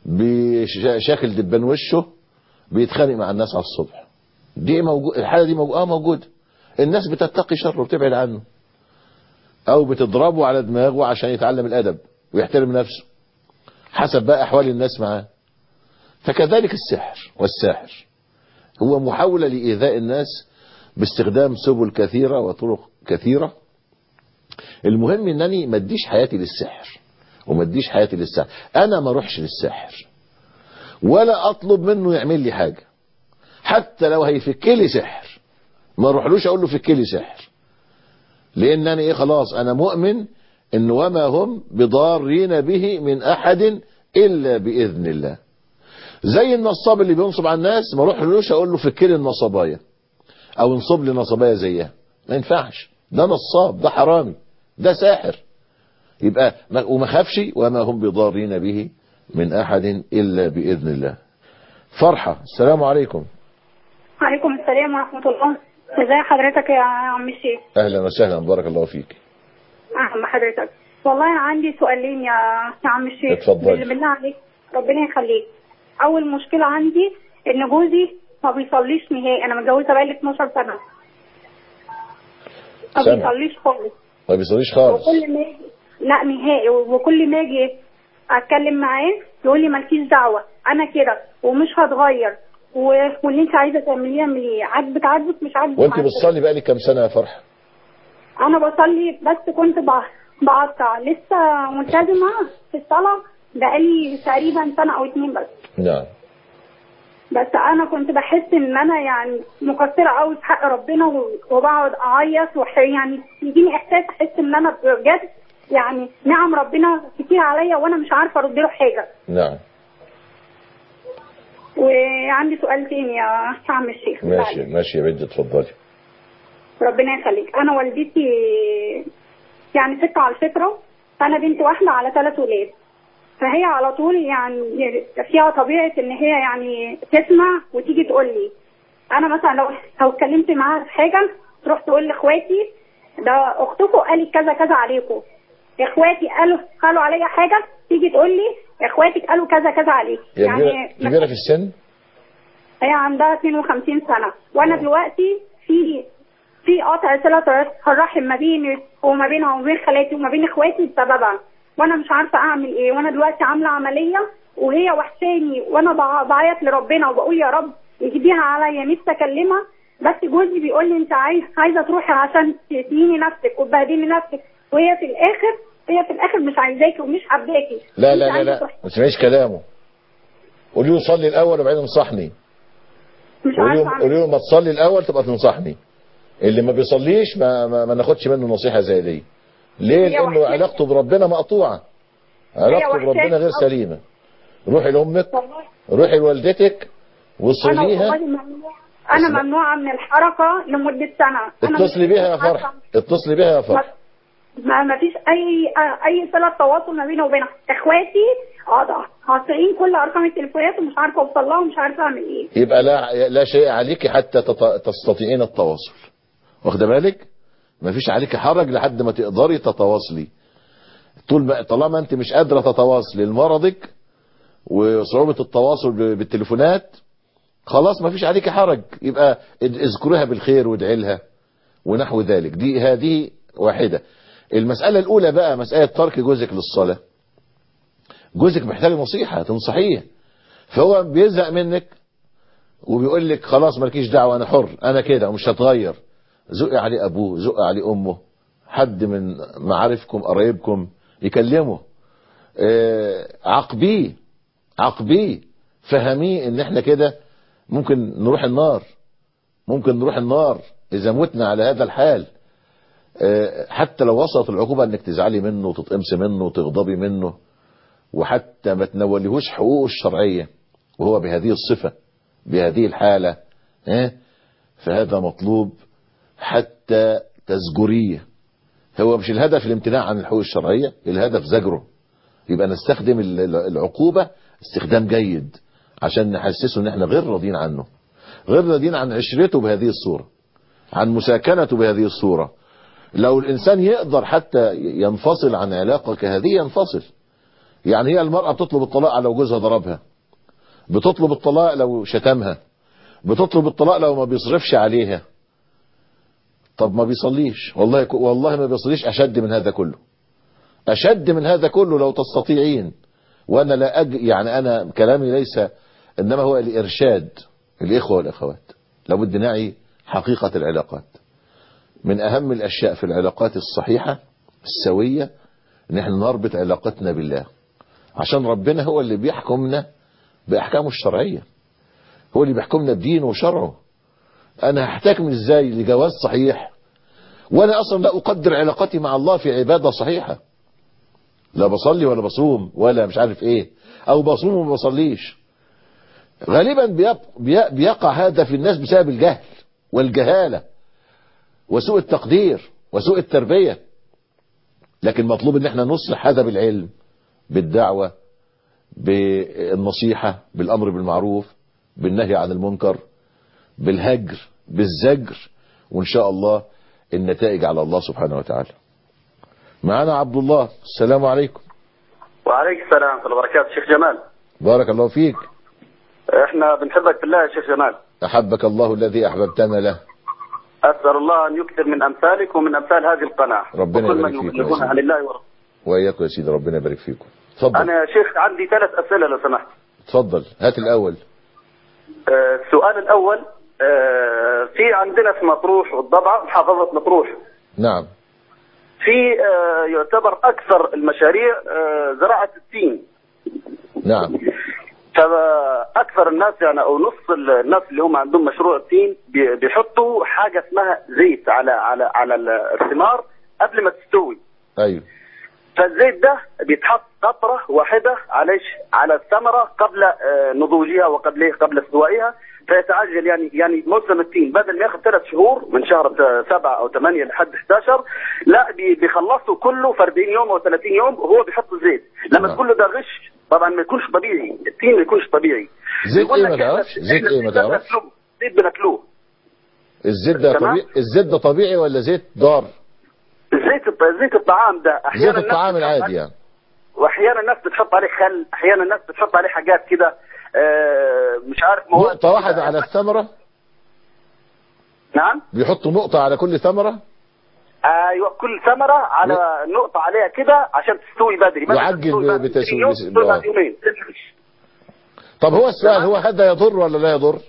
Speaker 2: بشاكل دبان وشه بيتخانق مع الناس على الصبح دي موجود الحالة دي موجود اه موجودة الناس بتتقي شره وبتبعد عنه او بتضربه على دماغه عشان يتعلم الادب ويحترم نفسه حسب بقى احوال الناس معاه فكذلك السحر والساحر هو محاولة لإيذاء الناس باستخدام سبل كثيرة وطرق كثيرة المهم انني ما اديش حياتي للسحر وما اديش حياتي للسحر انا ما اروحش للساحر ولا اطلب منه يعمل لي حاجة حتى لو هيفك لي سحر ما اروحلوش اقول له فك لي سحر لان انا ايه خلاص انا مؤمن ان وما هم بضارين به من احد الا باذن الله زي النصاب اللي بينصب على الناس ما اروحلوش اقول له فك لي النصبايه او انصب لي نصبايه زيها ما ينفعش ده نصاب ده حرامي ده ساحر يبقى ما- وما خافش وما هم بضارين به من احد الا باذن الله فرحه السلام عليكم
Speaker 13: عليكم السلام ورحمة الله ازي حضرتك يا عم الشيخ
Speaker 2: اهلا وسهلا بارك الله فيك
Speaker 13: اهلا بحضرتك والله انا عندي سؤالين يا يا عم الشيخ
Speaker 2: اتفضلي.
Speaker 13: بالله بالله عليك ربنا يخليك اول مشكلة عندي ان جوزي ما بيصليش نهائي انا متجوزة بقالي 12 سنة ما
Speaker 2: سامع.
Speaker 13: بيصليش خالص
Speaker 2: ما بيصليش خالص
Speaker 13: وكل ما يجي لا نهائي وكل ما اجي اتكلم معاه يقول لي مالكيش دعوه انا كده ومش هتغير و... واللي انت عايزه تعمليه اعمليه عاجبك عاجبك مش عاجبك
Speaker 2: وانت
Speaker 13: معاك.
Speaker 2: بتصلي بقالك كام سنه يا فرحه
Speaker 13: انا بصلي بس كنت ب- بقطع لسه ملتزمه في الصلاه بقالي تقريبا سنه او اتنين بس
Speaker 2: نعم
Speaker 13: بس انا كنت بحس ان انا يعني مقصره قوي في حق ربنا و- وبقعد اعيط وح- يعني يجيني احساس احس ان انا بجد يعني نعم ربنا كتير عليا وانا مش عارفه ارد له حاجه
Speaker 2: نعم
Speaker 13: وعندي سؤال تاني يا عم الشيخ
Speaker 2: ماشي ماشي يا بنتي اتفضلي
Speaker 13: ربنا يخليك انا والدتي يعني ست على الفطره انا بنت واحده على ثلاث ولاد فهي على طول يعني فيها طبيعه ان هي يعني تسمع وتيجي تقول لي انا مثلا لو لو اتكلمت معاها في حاجه تروح تقول لاخواتي ده اختكم قالت كذا كذا عليكم اخواتي قالوا قالوا عليا حاجه تيجي تقول لي اخواتك قالوا كذا كذا عليك
Speaker 2: هي كبيرة, كبيرة في السن
Speaker 13: هي عندها 52 سنة وأنا دلوقتي في في قطع صلة الرحم ما بيني وما بينها وما بين خالاتي وما بين اخواتي بسببها وأنا مش عارفة أعمل إيه وأنا دلوقتي عاملة عملية وهي وحشاني وأنا بع- بعيط لربنا وبقول يا رب يجيبيها عليا نفسي أكلمها بس جوزي بيقول لي أنت عايز عايزة تروحي عشان تهيني نفسك وتبهدلي نفسك وهي في الآخر هي في الآخر مش عايزاكي ومش حباكي
Speaker 2: لا
Speaker 13: أنت
Speaker 2: لا لا
Speaker 13: عايزة
Speaker 2: لا
Speaker 13: تروحي.
Speaker 2: ما تسمعيش كلامه قولي له صلي الاول وبعدين انصحني
Speaker 13: مش
Speaker 2: قولي
Speaker 13: عارفة
Speaker 2: له
Speaker 13: أعمل
Speaker 2: قولي له ما تصلي الاول تبقى تنصحني اللي ما بيصليش ما, ما, ما ناخدش منه نصيحه زي دي ليه
Speaker 13: هي
Speaker 2: لانه
Speaker 13: وحشاني.
Speaker 2: علاقته بربنا مقطوعه علاقته
Speaker 13: وحشاني
Speaker 2: بربنا غير
Speaker 13: أوي.
Speaker 2: سليمه روحي لامك
Speaker 13: والله
Speaker 2: روحي لوالدتك
Speaker 13: انا
Speaker 2: وصليها
Speaker 13: والله ممنوع انا ممنوعه من الحركه لمده سنه أنا
Speaker 2: اتصلي
Speaker 13: مش
Speaker 2: بيها يا
Speaker 13: عارفة-
Speaker 2: فرح اتصلي بيها يا فرح
Speaker 13: ما ما فيش اي اي صله تواصل ما بيني وبينها اخواتي قاطع قاطعين كل ارقام التليفونات ومش عارفه اوصل لها ومش عارفه اعمل ايه
Speaker 2: يبقى لا لا شيء عليك حتى تط- تستطيعين التواصل واخده بالك مفيش عليك حرج لحد ما تقدري تتواصلي طول ما طالما انت مش قادره تتواصلي لمرضك وصعوبه التواصل ب- بالتليفونات خلاص مفيش عليك حرج يبقى اد- اذكريها بالخير وادعي لها ونحو ذلك دي هذه واحده المساله الاولى بقى مساله ترك جوزك للصلاه جوزك محتاج نصيحه تنصحيه فهو بيزهق منك وبيقول لك خلاص مالكيش دعوه انا حر انا كده ومش هتغير زقي عليه ابوه زقي عليه امه حد من معارفكم قرايبكم يكلمه آه، عاقبيه عاقبيه فهميه ان احنا كده ممكن نروح النار ممكن نروح النار اذا متنا على هذا الحال آه، حتى لو وصلت العقوبة انك تزعلي منه وتتقمصي منه وتغضبي منه وحتى ما تنوليهوش حقوقه الشرعية وهو بهذه الصفة بهذه الحالة ها فهذا مطلوب حتى تزجريه هو مش الهدف الامتناع عن الحقوق الشرعية الهدف زجره يبقى نستخدم ال- ال- العقوبة استخدام جيد عشان نحسسه ان احنا غير راضيين عنه غير راضيين عن عشرته بهذه الصورة عن مساكنته بهذه الصورة لو الانسان يقدر حتى ينفصل عن علاقة كهذه ينفصل يعني هي المرأة بتطلب الطلاق على جوزها ضربها بتطلب الطلاق لو شتمها بتطلب الطلاق لو ما بيصرفش عليها طب ما بيصليش والله والله ما بيصليش اشد من هذا كله اشد من هذا كله لو تستطيعين وانا لا أج... يعني انا كلامي ليس انما هو الارشاد الاخوه والاخوات لابد نعي حقيقه العلاقات من اهم الاشياء في العلاقات الصحيحه السويه ان احنا نربط علاقتنا بالله عشان ربنا هو اللي بيحكمنا باحكامه الشرعيه هو اللي بيحكمنا بدينه وشرعه انا هحتكم ازاي لجواز صحيح وانا اصلا لا اقدر علاقتي مع الله في عباده صحيحه لا بصلي ولا بصوم ولا مش عارف ايه او بصوم وما بصليش غالبا بيق- بي- بيقع هذا في الناس بسبب الجهل والجهاله وسوء التقدير وسوء التربيه لكن مطلوب ان احنا نصلح هذا بالعلم بالدعوه بالنصيحه بالامر بالمعروف بالنهي عن المنكر بالهجر بالزجر وان شاء الله النتائج على الله سبحانه وتعالى معنا عبد الله السلام عليكم
Speaker 14: وعليك السلام ورحمة الله وبركاته شيخ جمال
Speaker 2: بارك الله فيك
Speaker 14: احنا بنحبك بالله يا شيخ جمال
Speaker 2: احبك الله الذي احببتنا له
Speaker 14: اسال الله ان يكثر من امثالك ومن امثال هذه القناه
Speaker 2: ربنا
Speaker 14: وكل
Speaker 2: يبارك
Speaker 14: من
Speaker 2: فيك يا
Speaker 14: يبلغون
Speaker 2: سيدي.
Speaker 14: عن الله ورسوله
Speaker 2: واياكم يا سيدي ربنا يبارك فيكم اتفضل
Speaker 14: انا يا شيخ عندي ثلاث اسئله لو سمحت
Speaker 2: اتفضل هات الاول
Speaker 14: آه، السؤال الاول آه، في عندنا في مطروح والضبعه محافظه مطروح
Speaker 2: نعم
Speaker 14: في آه، يعتبر اكثر المشاريع آه، زراعه التين
Speaker 2: نعم
Speaker 14: فاكثر الناس يعني او نص الناس اللي هم عندهم مشروع التين بي- بيحطوا حاجه اسمها زيت على على على الثمار قبل ما تستوي
Speaker 2: ايوه
Speaker 14: فالزيت ده بيتحط قطره واحده على إيش؟ على الثمره قبل آه، نضوجها وقبل إيه؟ قبل استوائها فيتعجل يعني يعني موسم التين بدل ما ياخذ ثلاث شهور من شهر آه، سبعه او ثمانيه لحد 11 لا بي- بيخلصوا كله في 40 يوم او 30 يوم وهو بيحط الزيت لما تقول له ده غش طبعا ما يكونش طبيعي التين ما يكونش طبيعي
Speaker 2: زيت
Speaker 14: يقول
Speaker 2: ايه
Speaker 14: لك
Speaker 2: ما
Speaker 14: إحنا-
Speaker 2: تعرفش زيت
Speaker 14: إحنا
Speaker 2: ايه ما
Speaker 14: الزيت ده
Speaker 2: تعرفش
Speaker 14: بناكلوه. زيت بناكلوه
Speaker 2: الزيت ده
Speaker 14: تمام.
Speaker 2: طبيعي الزيت ده طبيعي ولا زيت ضار
Speaker 14: زيت الط- زيت الطعام ده احيانا
Speaker 2: زيت
Speaker 14: الناس
Speaker 2: الطعام
Speaker 14: بتحط
Speaker 2: العادي
Speaker 14: عليه-
Speaker 2: يعني
Speaker 14: واحيانا الناس بتحط عليه خل احيانا الناس بتحط عليه حاجات كده آه، مش عارف مواد
Speaker 2: نقطة واحدة على الثمرة
Speaker 14: نعم
Speaker 2: بيحطوا نقطة على كل ثمرة
Speaker 14: ايوه كل ثمره على نقطه عليها كده عشان تستوي بدري بدل ما
Speaker 2: يعجل
Speaker 14: تستوي بعد
Speaker 2: بتسوي-
Speaker 14: 20 يوم،
Speaker 2: بس-
Speaker 14: تستوي بعد
Speaker 2: آه.
Speaker 14: يومين
Speaker 2: طب هو السؤال هو هذا يضر ولا لا يضر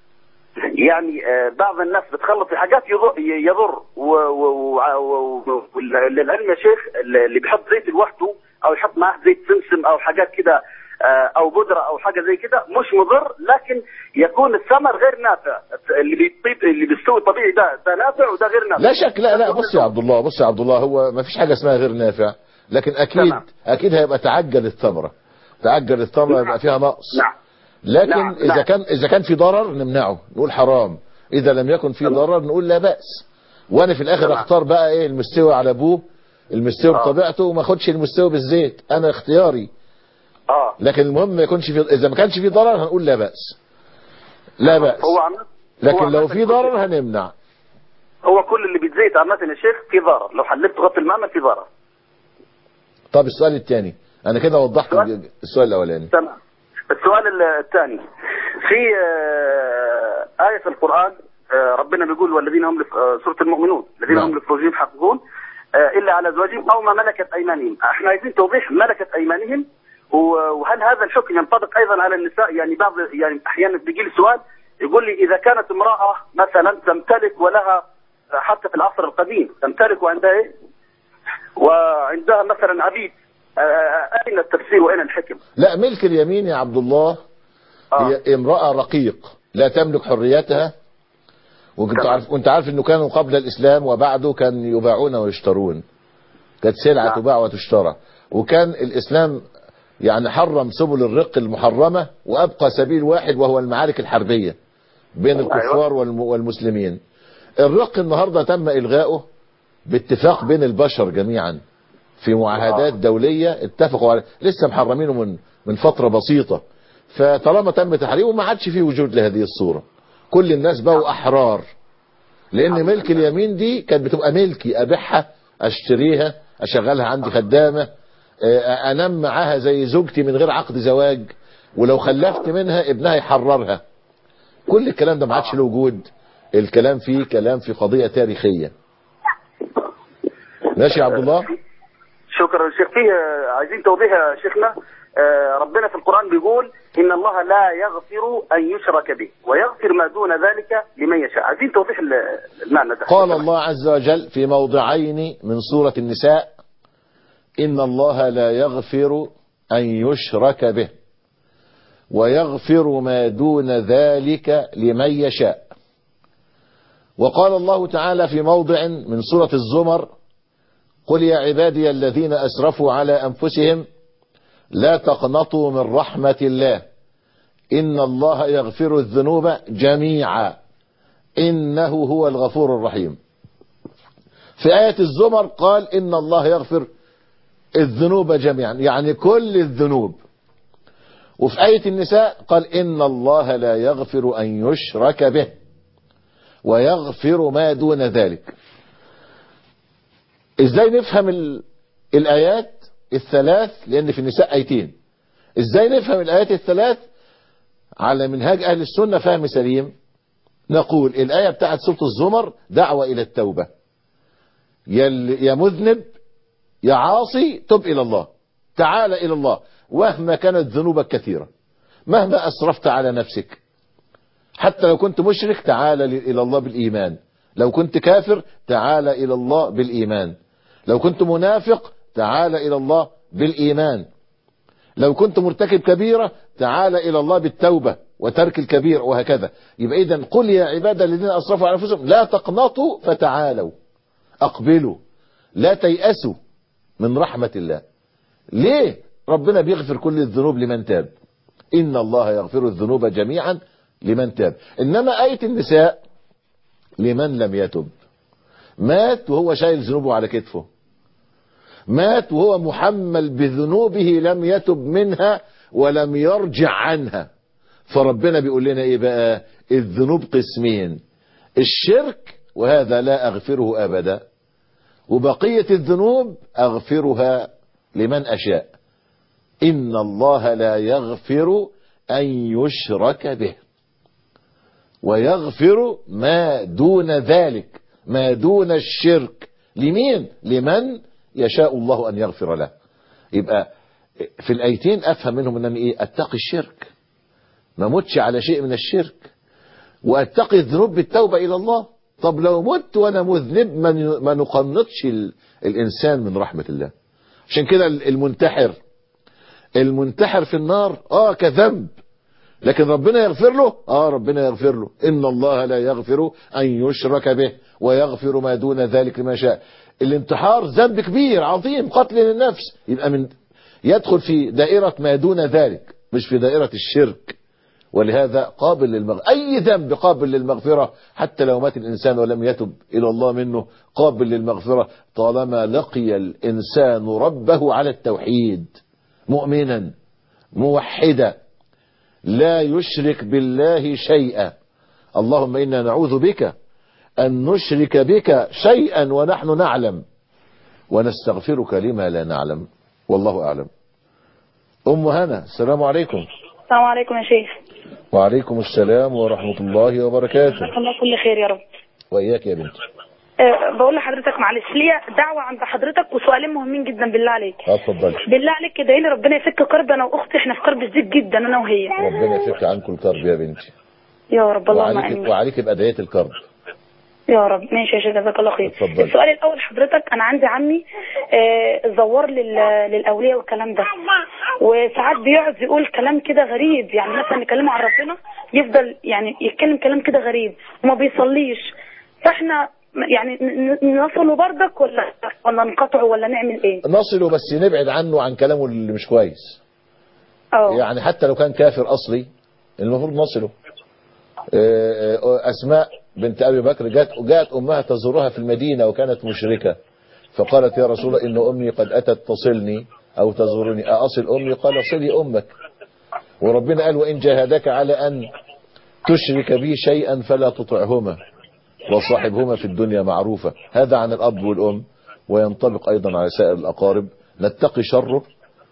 Speaker 14: يعني آه، بعض الناس بتخلط في حاجات يضر, يضر و- و- و- و- وللعلم يا شيخ اللي بيحط زيت لوحده او يحط معاه زيت سمسم او حاجات كده آه، او بودره او حاجه زي كده مش مضر لكن يكون الثمر غير نافع اللي بيطيب اللي بيستوي طبيعي ده ده نافع وده غير نافع
Speaker 2: لا شك لا لا بص يا عبد الله بص يا عبد الله هو ما فيش حاجة اسمها غير نافع لكن اكيد
Speaker 14: تمام.
Speaker 2: اكيد هيبقى تعجل الثمرة تعجل الثمرة يبقى فيها نقص
Speaker 14: نعم
Speaker 2: لكن
Speaker 14: نعم،
Speaker 2: اذا
Speaker 14: نعم.
Speaker 2: كان اذا كان في ضرر نمنعه نقول حرام اذا لم يكن في ضرر نقول لا باس وانا في الاخر
Speaker 14: تمام.
Speaker 2: اختار بقى ايه المستوي على ابوه المستوي
Speaker 14: آه.
Speaker 2: بطبيعته وما اخدش المستوي بالزيت انا اختياري
Speaker 14: اه
Speaker 2: لكن المهم ما يكونش في اذا ما كانش في ضرر هنقول لا باس لا باس
Speaker 14: هو عم
Speaker 2: لكن
Speaker 14: هو
Speaker 2: لو
Speaker 14: عامة
Speaker 2: في ضرر هنمنع
Speaker 14: هو كل اللي بيتزيت عامة يا شيخ في ضرر لو حلبت غطي المعمل في ضرر
Speaker 2: طب السؤال الثاني انا كده وضحت
Speaker 14: سؤال؟
Speaker 2: السؤال الاولاني
Speaker 14: تمام السؤال الثاني في آه، آية في القرآن آه، ربنا بيقول والذين هم لف- آه، سورة المؤمنون الذين
Speaker 2: نعم.
Speaker 14: هم لفروجهم حافظون آه، إلا على أزواجهم أو ما ملكت أيمانهم احنا عايزين توضيح ملكت أيمانهم و- وهل هذا الحكم ينطبق أيضا على النساء يعني بعض يعني أحيانا بيجي لي سؤال يقول لي إذا كانت امرأة مثلا تمتلك ولها حتى في العصر القديم تمتلك وعندها إيه؟ وعندها مثلا عبيد آه، أين التفسير وأين الحكم؟
Speaker 2: لا ملك اليمين يا عبد الله هي امرأة رقيق لا تملك حريتها وكنت عارف وانت عارف انه كانوا قبل الاسلام وبعده كان يباعون ويشترون كانت سلعة تباع وتشترى وكان الاسلام يعني حرم سبل الرق المحرمة وابقى سبيل واحد وهو المعارك الحربية بين الكفار والم- والمسلمين الرق النهاردة تم الغائه باتفاق بين البشر جميعا في معاهدات دولية اتفقوا على لسه محرمينه من من فترة بسيطة فطالما تم تحريمه ما عادش فيه وجود لهذه الصورة كل الناس بقوا أحرار لأن ملك اليمين دي كانت بتبقى ملكي أبيعها أشتريها أشغلها عندي خدامة آه، أنام معاها زي زوجتي من غير عقد زواج ولو خلفت منها ابنها يحررها كل الكلام ده ما عادش له وجود الكلام فيه كلام في قضية تاريخية ماشي يا عبد الله
Speaker 14: شكرا يا شيخ في آه، عايزين توضيح يا شيخنا آه، ربنا في القرآن بيقول إن الله لا يغفر أن يشرك به ويغفر ما دون ذلك لمن يشاء عايزين توضيح ال- المعنى ده
Speaker 2: قال الله عز وجل في موضعين من سورة النساء إن الله لا يغفر أن يشرك به ويغفر ما دون ذلك لمن يشاء وقال الله تعالى في موضع من سورة الزمر قل يا عبادي الذين أسرفوا على أنفسهم لا تقنطوا من رحمة الله إن الله يغفر الذنوب جميعا إنه هو الغفور الرحيم في آية الزمر قال إن الله يغفر الذنوب جميعا يعني كل الذنوب وفي آية النساء قال إن الله لا يغفر أن يشرك به ويغفر ما دون ذلك ازاي نفهم ال... الآيات الثلاث لأن في النساء آيتين ازاي نفهم الآيات الثلاث على منهاج أهل السنة فهم سليم نقول الآية بتاعت سورة الزمر دعوة إلى التوبة يا ال- يا مذنب يا عاصي تب إلى الله تعال إلى الله ومهما كانت ذنوبك كثيرة مهما أسرفت على نفسك حتى لو كنت مشرك تعال ل- إلى الله بالإيمان لو كنت كافر تعال إلى الله بالإيمان لو كنت منافق تعال إلى الله بالإيمان لو كنت مرتكب كبيرة تعال إلى الله بالتوبة وترك الكبير وهكذا يبقى إذا قل يا عباد الذين أسرفوا على أنفسهم لا تقنطوا فتعالوا أقبلوا لا تيأسوا من رحمة الله ليه ربنا بيغفر كل الذنوب لمن تاب إن الله يغفر الذنوب جميعا لمن تاب إنما آية النساء لمن لم يتب مات وهو شايل ذنوبه على كتفه مات وهو محمل بذنوبه لم يتب منها ولم يرجع عنها فربنا بيقول لنا ايه بقى الذنوب قسمين الشرك وهذا لا اغفره ابدا وبقية الذنوب اغفرها لمن اشاء ان الله لا يغفر ان يشرك به ويغفر ما دون ذلك ما دون الشرك لمين لمن يشاء الله أن يغفر له يبقى في الآيتين أفهم منهم أنني إيه أتقي الشرك ما متش على شيء من الشرك وأتقي الذنوب بالتوبة إلى الله طب لو مت وأنا مذنب ما ن- ما نقنطش ال- الإنسان من رحمة الله عشان كده المنتحر المنتحر في النار آه كذنب لكن ربنا يغفر له اه ربنا يغفر له ان الله لا يغفر ان يشرك به ويغفر ما دون ذلك لما شاء الانتحار ذنب كبير عظيم قتل للنفس يبقى من يدخل في دائرة ما دون ذلك مش في دائرة الشرك ولهذا قابل للمغفرة أي ذنب قابل للمغفرة حتى لو مات الإنسان ولم يتب إلى الله منه قابل للمغفرة طالما لقي الإنسان ربه على التوحيد مؤمنا موحدا لا يشرك بالله شيئا اللهم إنا نعوذ بك أن نشرك بك شيئا ونحن نعلم ونستغفرك لما لا نعلم والله أعلم أم هنا السلام عليكم
Speaker 15: السلام عليكم يا شيخ
Speaker 2: وعليكم السلام ورحمة الله وبركاته
Speaker 15: جزاك الله كل خير يا رب
Speaker 2: وإياك يا بنتي
Speaker 15: أه بقول لحضرتك معلش ليا دعوة عند حضرتك وسؤالين مهمين جدا بالله عليك
Speaker 2: اتفضل
Speaker 15: بالله عليك ادعي لي ربنا يفك كرب انا واختي احنا في كرب شديد جدا انا وهي
Speaker 2: ربنا يفك عنكم الكرب يا بنتي
Speaker 15: يا رب اللهم
Speaker 2: وعليك,
Speaker 15: امين
Speaker 2: وعليك بأدعية الكرب
Speaker 15: يا رب ماشي يا شيخ جزاك الله خير
Speaker 2: اتفضل.
Speaker 15: السؤال الاول حضرتك انا عندي عمي آه، زوار لل- للاولياء والكلام ده وساعات بيقعد يقول كلام كده غريب يعني مثلا يكلمه عن ربنا يفضل يعني يتكلم كلام كده غريب وما بيصليش فاحنا يعني ن- ن- نصله بردك ولا ولا نقطعه ولا نعمل ايه؟
Speaker 2: نصله بس نبعد عنه عن كلامه اللي مش كويس
Speaker 15: اه
Speaker 2: يعني حتى لو كان كافر أصلي المفروض نصله آه، آه، أسماء بنت أبي بكر جاءت جاءت أمها تزورها في المدينة وكانت مشركة فقالت يا رسول الله إن أمي قد أتت تصلني أو تزورني أصل أمي قال صلي أمك وربنا قال وإن جاهدك على أن تشرك بي شيئا فلا تطعهما وصاحبهما في الدنيا معروفة هذا عن الأب والأم وينطبق أيضا على سائر الأقارب نتقي شره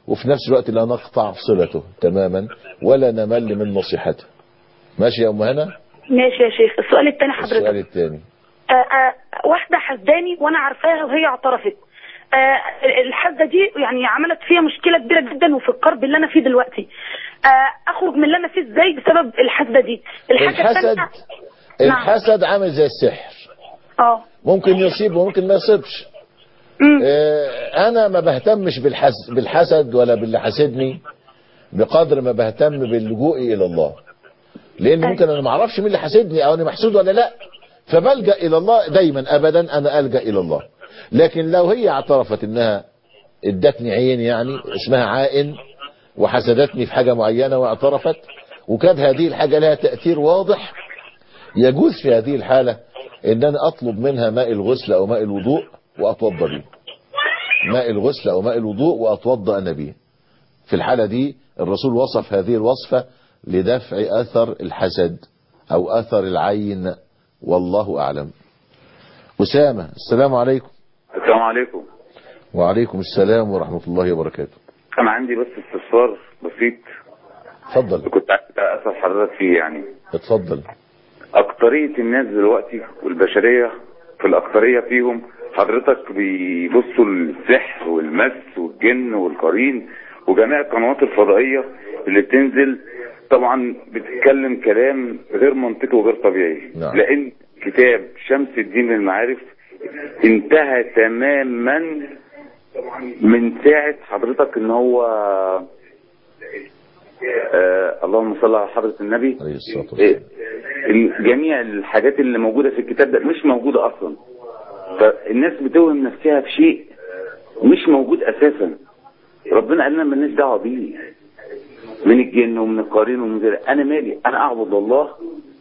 Speaker 2: وفي نفس الوقت لا نقطع صلته تماما ولا نمل من نصيحته ماشي يا أم هنا
Speaker 15: ماشي يا شيخ السؤال الثاني حضرتك
Speaker 2: السؤال الثاني
Speaker 15: آه آه واحدة حسداني وانا عارفاها وهي اعترفت آه الحسده دي يعني عملت فيها مشكله كبيره جدا وفي القرب اللي انا فيه دلوقتي آه اخرج من اللي انا فيه ازاي بسبب الحسده دي الحاجه
Speaker 2: الحسد
Speaker 15: الثانيه نعم.
Speaker 2: الحسد عامل زي السحر
Speaker 15: اه
Speaker 2: ممكن يصيب وممكن ما يصيبش آه، انا ما بهتمش بالحسد, بالحسد ولا باللي حاسدني بقدر ما بهتم باللجوء الى الله لان ممكن انا ما اعرفش مين اللي حاسدني او انا محسود ولا لا فبلجا الى الله دايما ابدا انا الجا الى الله لكن لو هي اعترفت انها ادتني عين يعني اسمها عائن وحسدتني في حاجه معينه واعترفت وكانت هذه الحاجه لها تاثير واضح يجوز في هذه الحاله ان انا اطلب منها ماء الغسل او ماء الوضوء واتوضا به ماء الغسل او ماء الوضوء واتوضا انا به في الحاله دي الرسول وصف هذه الوصفه لدفع اثر الحسد او اثر العين والله اعلم اسامه السلام عليكم
Speaker 16: السلام عليكم
Speaker 2: وعليكم السلام ورحمه الله وبركاته
Speaker 16: انا عندي بس استفسار بسيط
Speaker 2: اتفضل
Speaker 16: كنت عايز اسال حضرتك فيه يعني
Speaker 2: اتفضل
Speaker 16: اكترية الناس دلوقتي والبشرية في الاكترية فيهم حضرتك بيبصوا للسحر والمس والجن والقرين وجميع القنوات الفضائية اللي بتنزل طبعا بتتكلم كلام غير منطقي وغير طبيعي
Speaker 2: نعم.
Speaker 16: لان كتاب شمس الدين للمعارف انتهى تماما من ساعة حضرتك ان هو آه اللهم صل على حضرة النبي
Speaker 2: عليه الصلاه
Speaker 16: إيه، ال- جميع الحاجات اللي موجودة في الكتاب ده مش موجودة أصلا فالناس بتوهم نفسها في شيء مش موجود أساسا ربنا قال لنا مالناش دعوة بيه من الجن ومن القرين ومن غيره أنا مالي أنا أعبد الله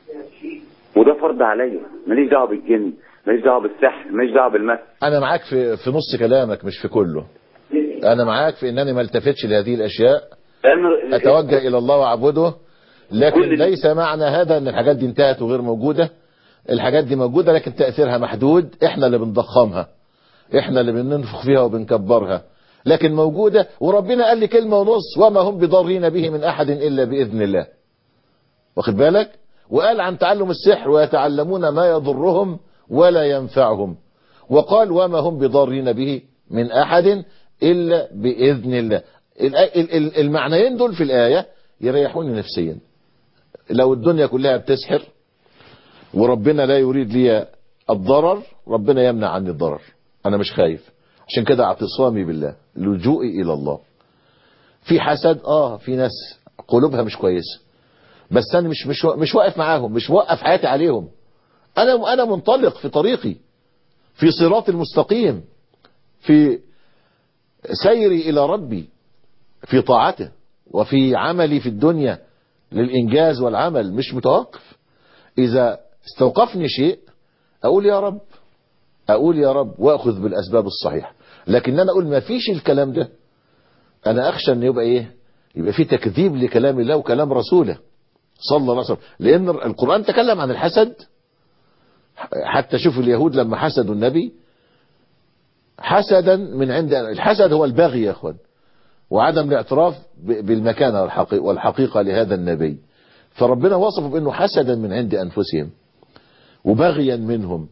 Speaker 16: وده فرض عليا ماليش دعوة بالجن ماليش دعوة بالسحر ماليش دعوة بالمس
Speaker 2: انا معاك في في نص كلامك مش في كله انا معاك في انني ما التفتش لهذه الاشياء
Speaker 16: لأن
Speaker 2: اتوجه الى الله واعبده لكن ليس معنى هذا ان الحاجات دي انتهت وغير موجودة الحاجات دي موجودة لكن تأثيرها محدود احنا اللي بنضخمها احنا اللي بننفخ فيها وبنكبرها لكن موجودة وربنا قال لي كلمة ونص وما هم بضارين به من احد الا باذن الله واخد بالك وقال عن تعلم السحر ويتعلمون ما يضرهم ولا ينفعهم وقال وما هم بضارين به من احد الا باذن الله الآ- ال- ال- المعنيين دول في الايه يريحوني نفسيا لو الدنيا كلها بتسحر وربنا لا يريد لي الضرر ربنا يمنع عني الضرر انا مش خايف عشان كده اعتصامي بالله لجوئي الى الله في حسد اه في ناس قلوبها مش كويسه بس انا مش مش مش واقف معاهم مش موقف حياتي عليهم انا انا منطلق في طريقي في صراط المستقيم في سيري الى ربي في طاعته وفي عملي في الدنيا للإنجاز والعمل مش متوقف إذا استوقفني شيء أقول يا رب أقول يا رب وأخذ بالأسباب الصحيحة لكن أنا أقول ما فيش الكلام ده أنا أخشى أن يبقى إيه يبقى في تكذيب لكلام الله وكلام رسوله صلى الله عليه وسلم لأن القرآن تكلم عن الحسد حتى شوف اليهود لما حسدوا النبي حسدا من عند الحسد هو البغي يا اخوان وعدم الاعتراف ب- بالمكانة والحقيقة, والحقيقة لهذا النبي فربنا وصفه بأنه حسدا من عند أنفسهم وبغيا منهم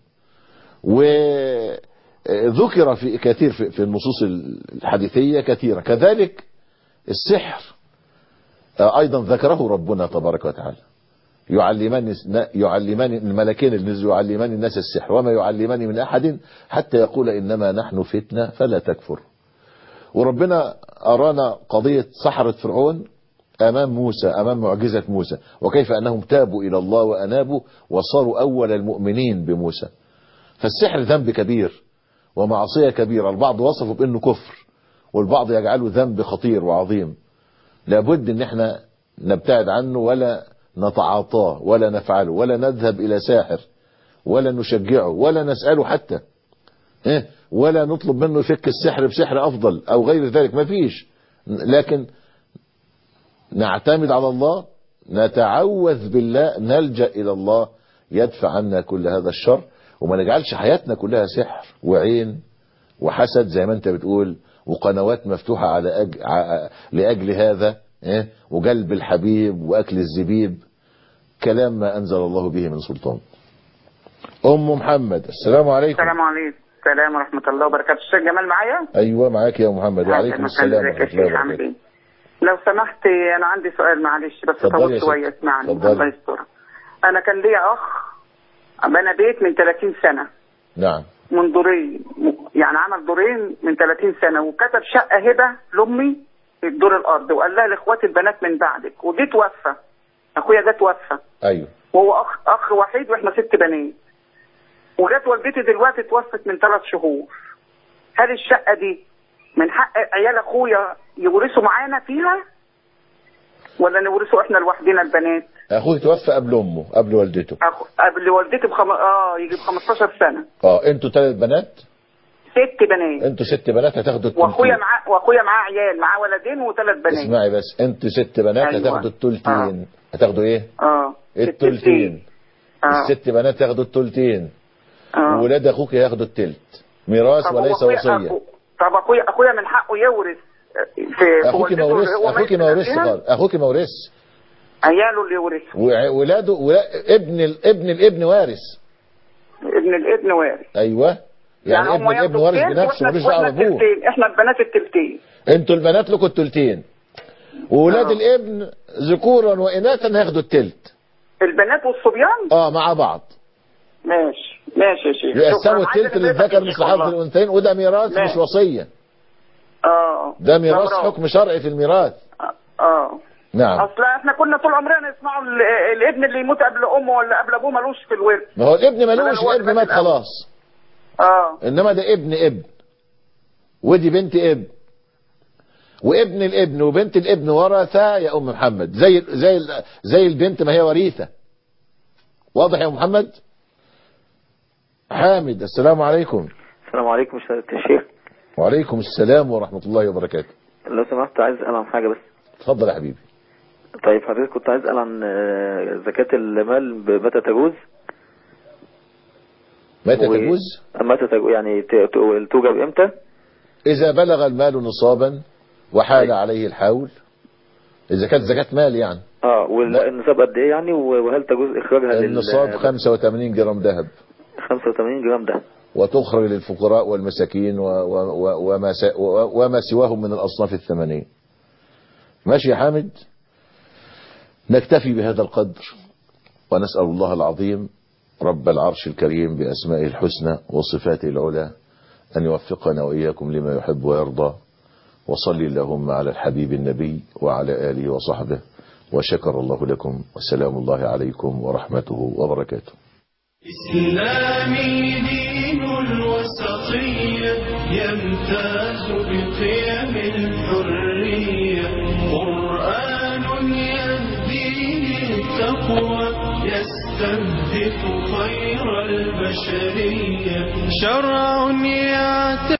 Speaker 2: وذكر في كثير في في النصوص الحديثية كثيرة كذلك السحر آه، أيضا ذكره ربنا تبارك وتعالى يعلمان يعلمان الملكين اللي نزلوا يعلمان الناس السحر وما يعلمان من أحد حتى يقول إنما نحن فتنة فلا تكفر وربنا أرانا قضية سحرة فرعون أمام موسى أمام معجزة موسى وكيف أنهم تابوا إلى الله وأنابوا وصاروا أول المؤمنين بموسى فالسحر ذنب كبير ومعصية كبيرة البعض وصفه بأنه كفر والبعض يجعله ذنب خطير وعظيم لابد ان احنا نبتعد عنه ولا نتعاطاه ولا نفعله ولا نذهب الى ساحر ولا نشجعه ولا نسأله حتى إيه؟ ولا نطلب منه يفك السحر بسحر افضل او غير ذلك ما فيش لكن نعتمد على الله نتعوذ بالله نلجأ الى الله يدفع عنا كل هذا الشر وما نجعلش حياتنا كلها سحر وعين وحسد زي ما انت بتقول وقنوات مفتوحة على أج... ع- لأجل هذا إيه؟ وقلب الحبيب وأكل الزبيب كلام ما أنزل الله به من سلطان أم محمد السلام عليكم
Speaker 17: السلام عليكم السلام ورحمة الله وبركاته الشيخ جمال معايا
Speaker 2: أيوة معاك يا محمد وعليكم
Speaker 17: أهلاً
Speaker 2: السلام
Speaker 17: وسهلاً. ازيك يا
Speaker 2: ورحمة الله
Speaker 17: شيخ عامل
Speaker 2: وبركاته
Speaker 17: ايه لو سمحت انا عندي سؤال معلش بس
Speaker 2: اتفضلي يا
Speaker 17: طول
Speaker 2: ست.
Speaker 17: شوية اسمعني
Speaker 2: اتفضلي.
Speaker 17: الله يسترك انا كان ليا اخ بنى بيت من 30 سنة
Speaker 2: نعم
Speaker 17: من دورين م- يعني عمل دورين من 30 سنة وكتب شقة هبة لأمي في الدور الأرض وقال لها لإخواتي البنات من بعدك ودي توفى أخويا ده توفى
Speaker 2: أيوة
Speaker 17: وهو أخ أخ وحيد وإحنا ست بنات وجت والدتي دلوقتي توفت من ثلاث شهور هل الشقة دي من حق عيال أخويا يورثوا معانا فيها ولا نورثوا إحنا لوحدنا البنات
Speaker 2: أخوك توفى قبل أمه قبل والدته
Speaker 17: أخ... قبل والدتي بخم... آه يجي ب 15 سنة
Speaker 2: اه انتوا ثلاث بنات
Speaker 17: ست بنات
Speaker 2: انتوا ست بنات هتاخدوا
Speaker 17: واخويا
Speaker 2: التلتين
Speaker 17: معاه واخويا معاه عيال معاه ولدين وثلاث بنات
Speaker 2: اسمعي بس انتوا ست بنات
Speaker 17: أيوة.
Speaker 2: هتاخدوا التلتين هتاخدوا ايه
Speaker 17: اه
Speaker 2: التلتين
Speaker 17: آه.
Speaker 2: الست بنات ياخدوا التلتين
Speaker 17: آه.
Speaker 2: وولاد اخوك ياخدوا التلت ميراث
Speaker 17: طب
Speaker 2: وليس
Speaker 17: هو أخويا-
Speaker 2: وصية
Speaker 17: أخو... طب اخويا اخويا من حقه يورث في في
Speaker 2: اخوك
Speaker 17: والدته
Speaker 2: ما ورث
Speaker 17: اللي هو
Speaker 2: اخوك
Speaker 17: ميت
Speaker 2: ما ورث
Speaker 17: فيها؟
Speaker 2: خالص اخوك ما ورث
Speaker 17: عياله اللي يورثوا
Speaker 2: وولاده ولا... ابن الابن الابن وارث
Speaker 17: ابن الابن وارث
Speaker 2: اجيب يعني,
Speaker 17: هم
Speaker 2: ابن الابن
Speaker 17: ياخدوا
Speaker 2: وارث
Speaker 17: التلت
Speaker 2: بنفسه
Speaker 17: وإحنا-
Speaker 2: ملوش دعوه
Speaker 17: وإحنا
Speaker 2: بابوه
Speaker 17: التلتين. احنا البنات التلتين
Speaker 2: انتوا البنات لكم التلتين وولاد الابن ذكورا واناثا هياخدوا التلت
Speaker 17: البنات والصبيان
Speaker 2: اه مع بعض
Speaker 17: ماشي ماشي يا شيخ
Speaker 2: يقسموا
Speaker 17: شكراً. عايز
Speaker 2: التلت
Speaker 17: أنا
Speaker 2: للذكر
Speaker 17: بس
Speaker 2: مثل حظ
Speaker 17: والله.
Speaker 2: الانثيين وده ميراث
Speaker 17: ماشي.
Speaker 2: مش وصيه
Speaker 17: اه
Speaker 2: ده ميراث
Speaker 17: برافو.
Speaker 2: حكم شرعي في الميراث
Speaker 17: اه
Speaker 2: نعم
Speaker 17: اصل احنا كنا طول عمرنا نسمعوا ال- الابن اللي يموت قبل امه ولا قبل ابوه ملوش في الورث
Speaker 2: ما هو الابن ملوش
Speaker 17: بدل هو
Speaker 2: الابن مات
Speaker 17: الأول.
Speaker 2: خلاص
Speaker 17: اه
Speaker 2: انما ده ابن ابن ودي بنت ابن وابن الابن وبنت الابن ورثة يا ام محمد زي زي زي البنت ما هي وريثة واضح يا أم محمد حامد السلام عليكم
Speaker 18: السلام عليكم سيادة الشيخ
Speaker 2: وعليكم السلام ورحمة الله وبركاته
Speaker 18: لو سمحت عايز اسال عن حاجه بس
Speaker 2: اتفضل يا حبيبي
Speaker 18: طيب حضرتك كنت عايز اسال عن آه، زكاه المال ب- متى تجوز
Speaker 2: متى
Speaker 18: و-
Speaker 2: تجوز
Speaker 18: متى تجوز يعني ت- ت- توجب امتى
Speaker 2: إذا بلغ المال نصابا وحال عليه الحول إذا كانت زكاة مال يعني
Speaker 18: اه والنصاب قد ايه يعني و- وهل تجوز اخراجها لل
Speaker 2: النصاب 85 جرام ذهب
Speaker 18: 85 جرام ده
Speaker 2: وتخرج للفقراء والمساكين و و و وما, س و وما سواهم من الأصناف الثمانية ماشي يا حامد نكتفي بهذا القدر ونسأل الله العظيم رب العرش الكريم بأسمائه الحسنى وصفاته العلى أن يوفقنا وإياكم لما يحب ويرضى وصل اللهم على الحبيب النبي وعلى آله وصحبه وشكر الله لكم والسلام الله عليكم ورحمته وبركاته
Speaker 1: إسلامي دين الوسطية يمتاز بقيم الحرية قرآن يهدي للتقوى يستهدف خير البشرية شرع يعتبر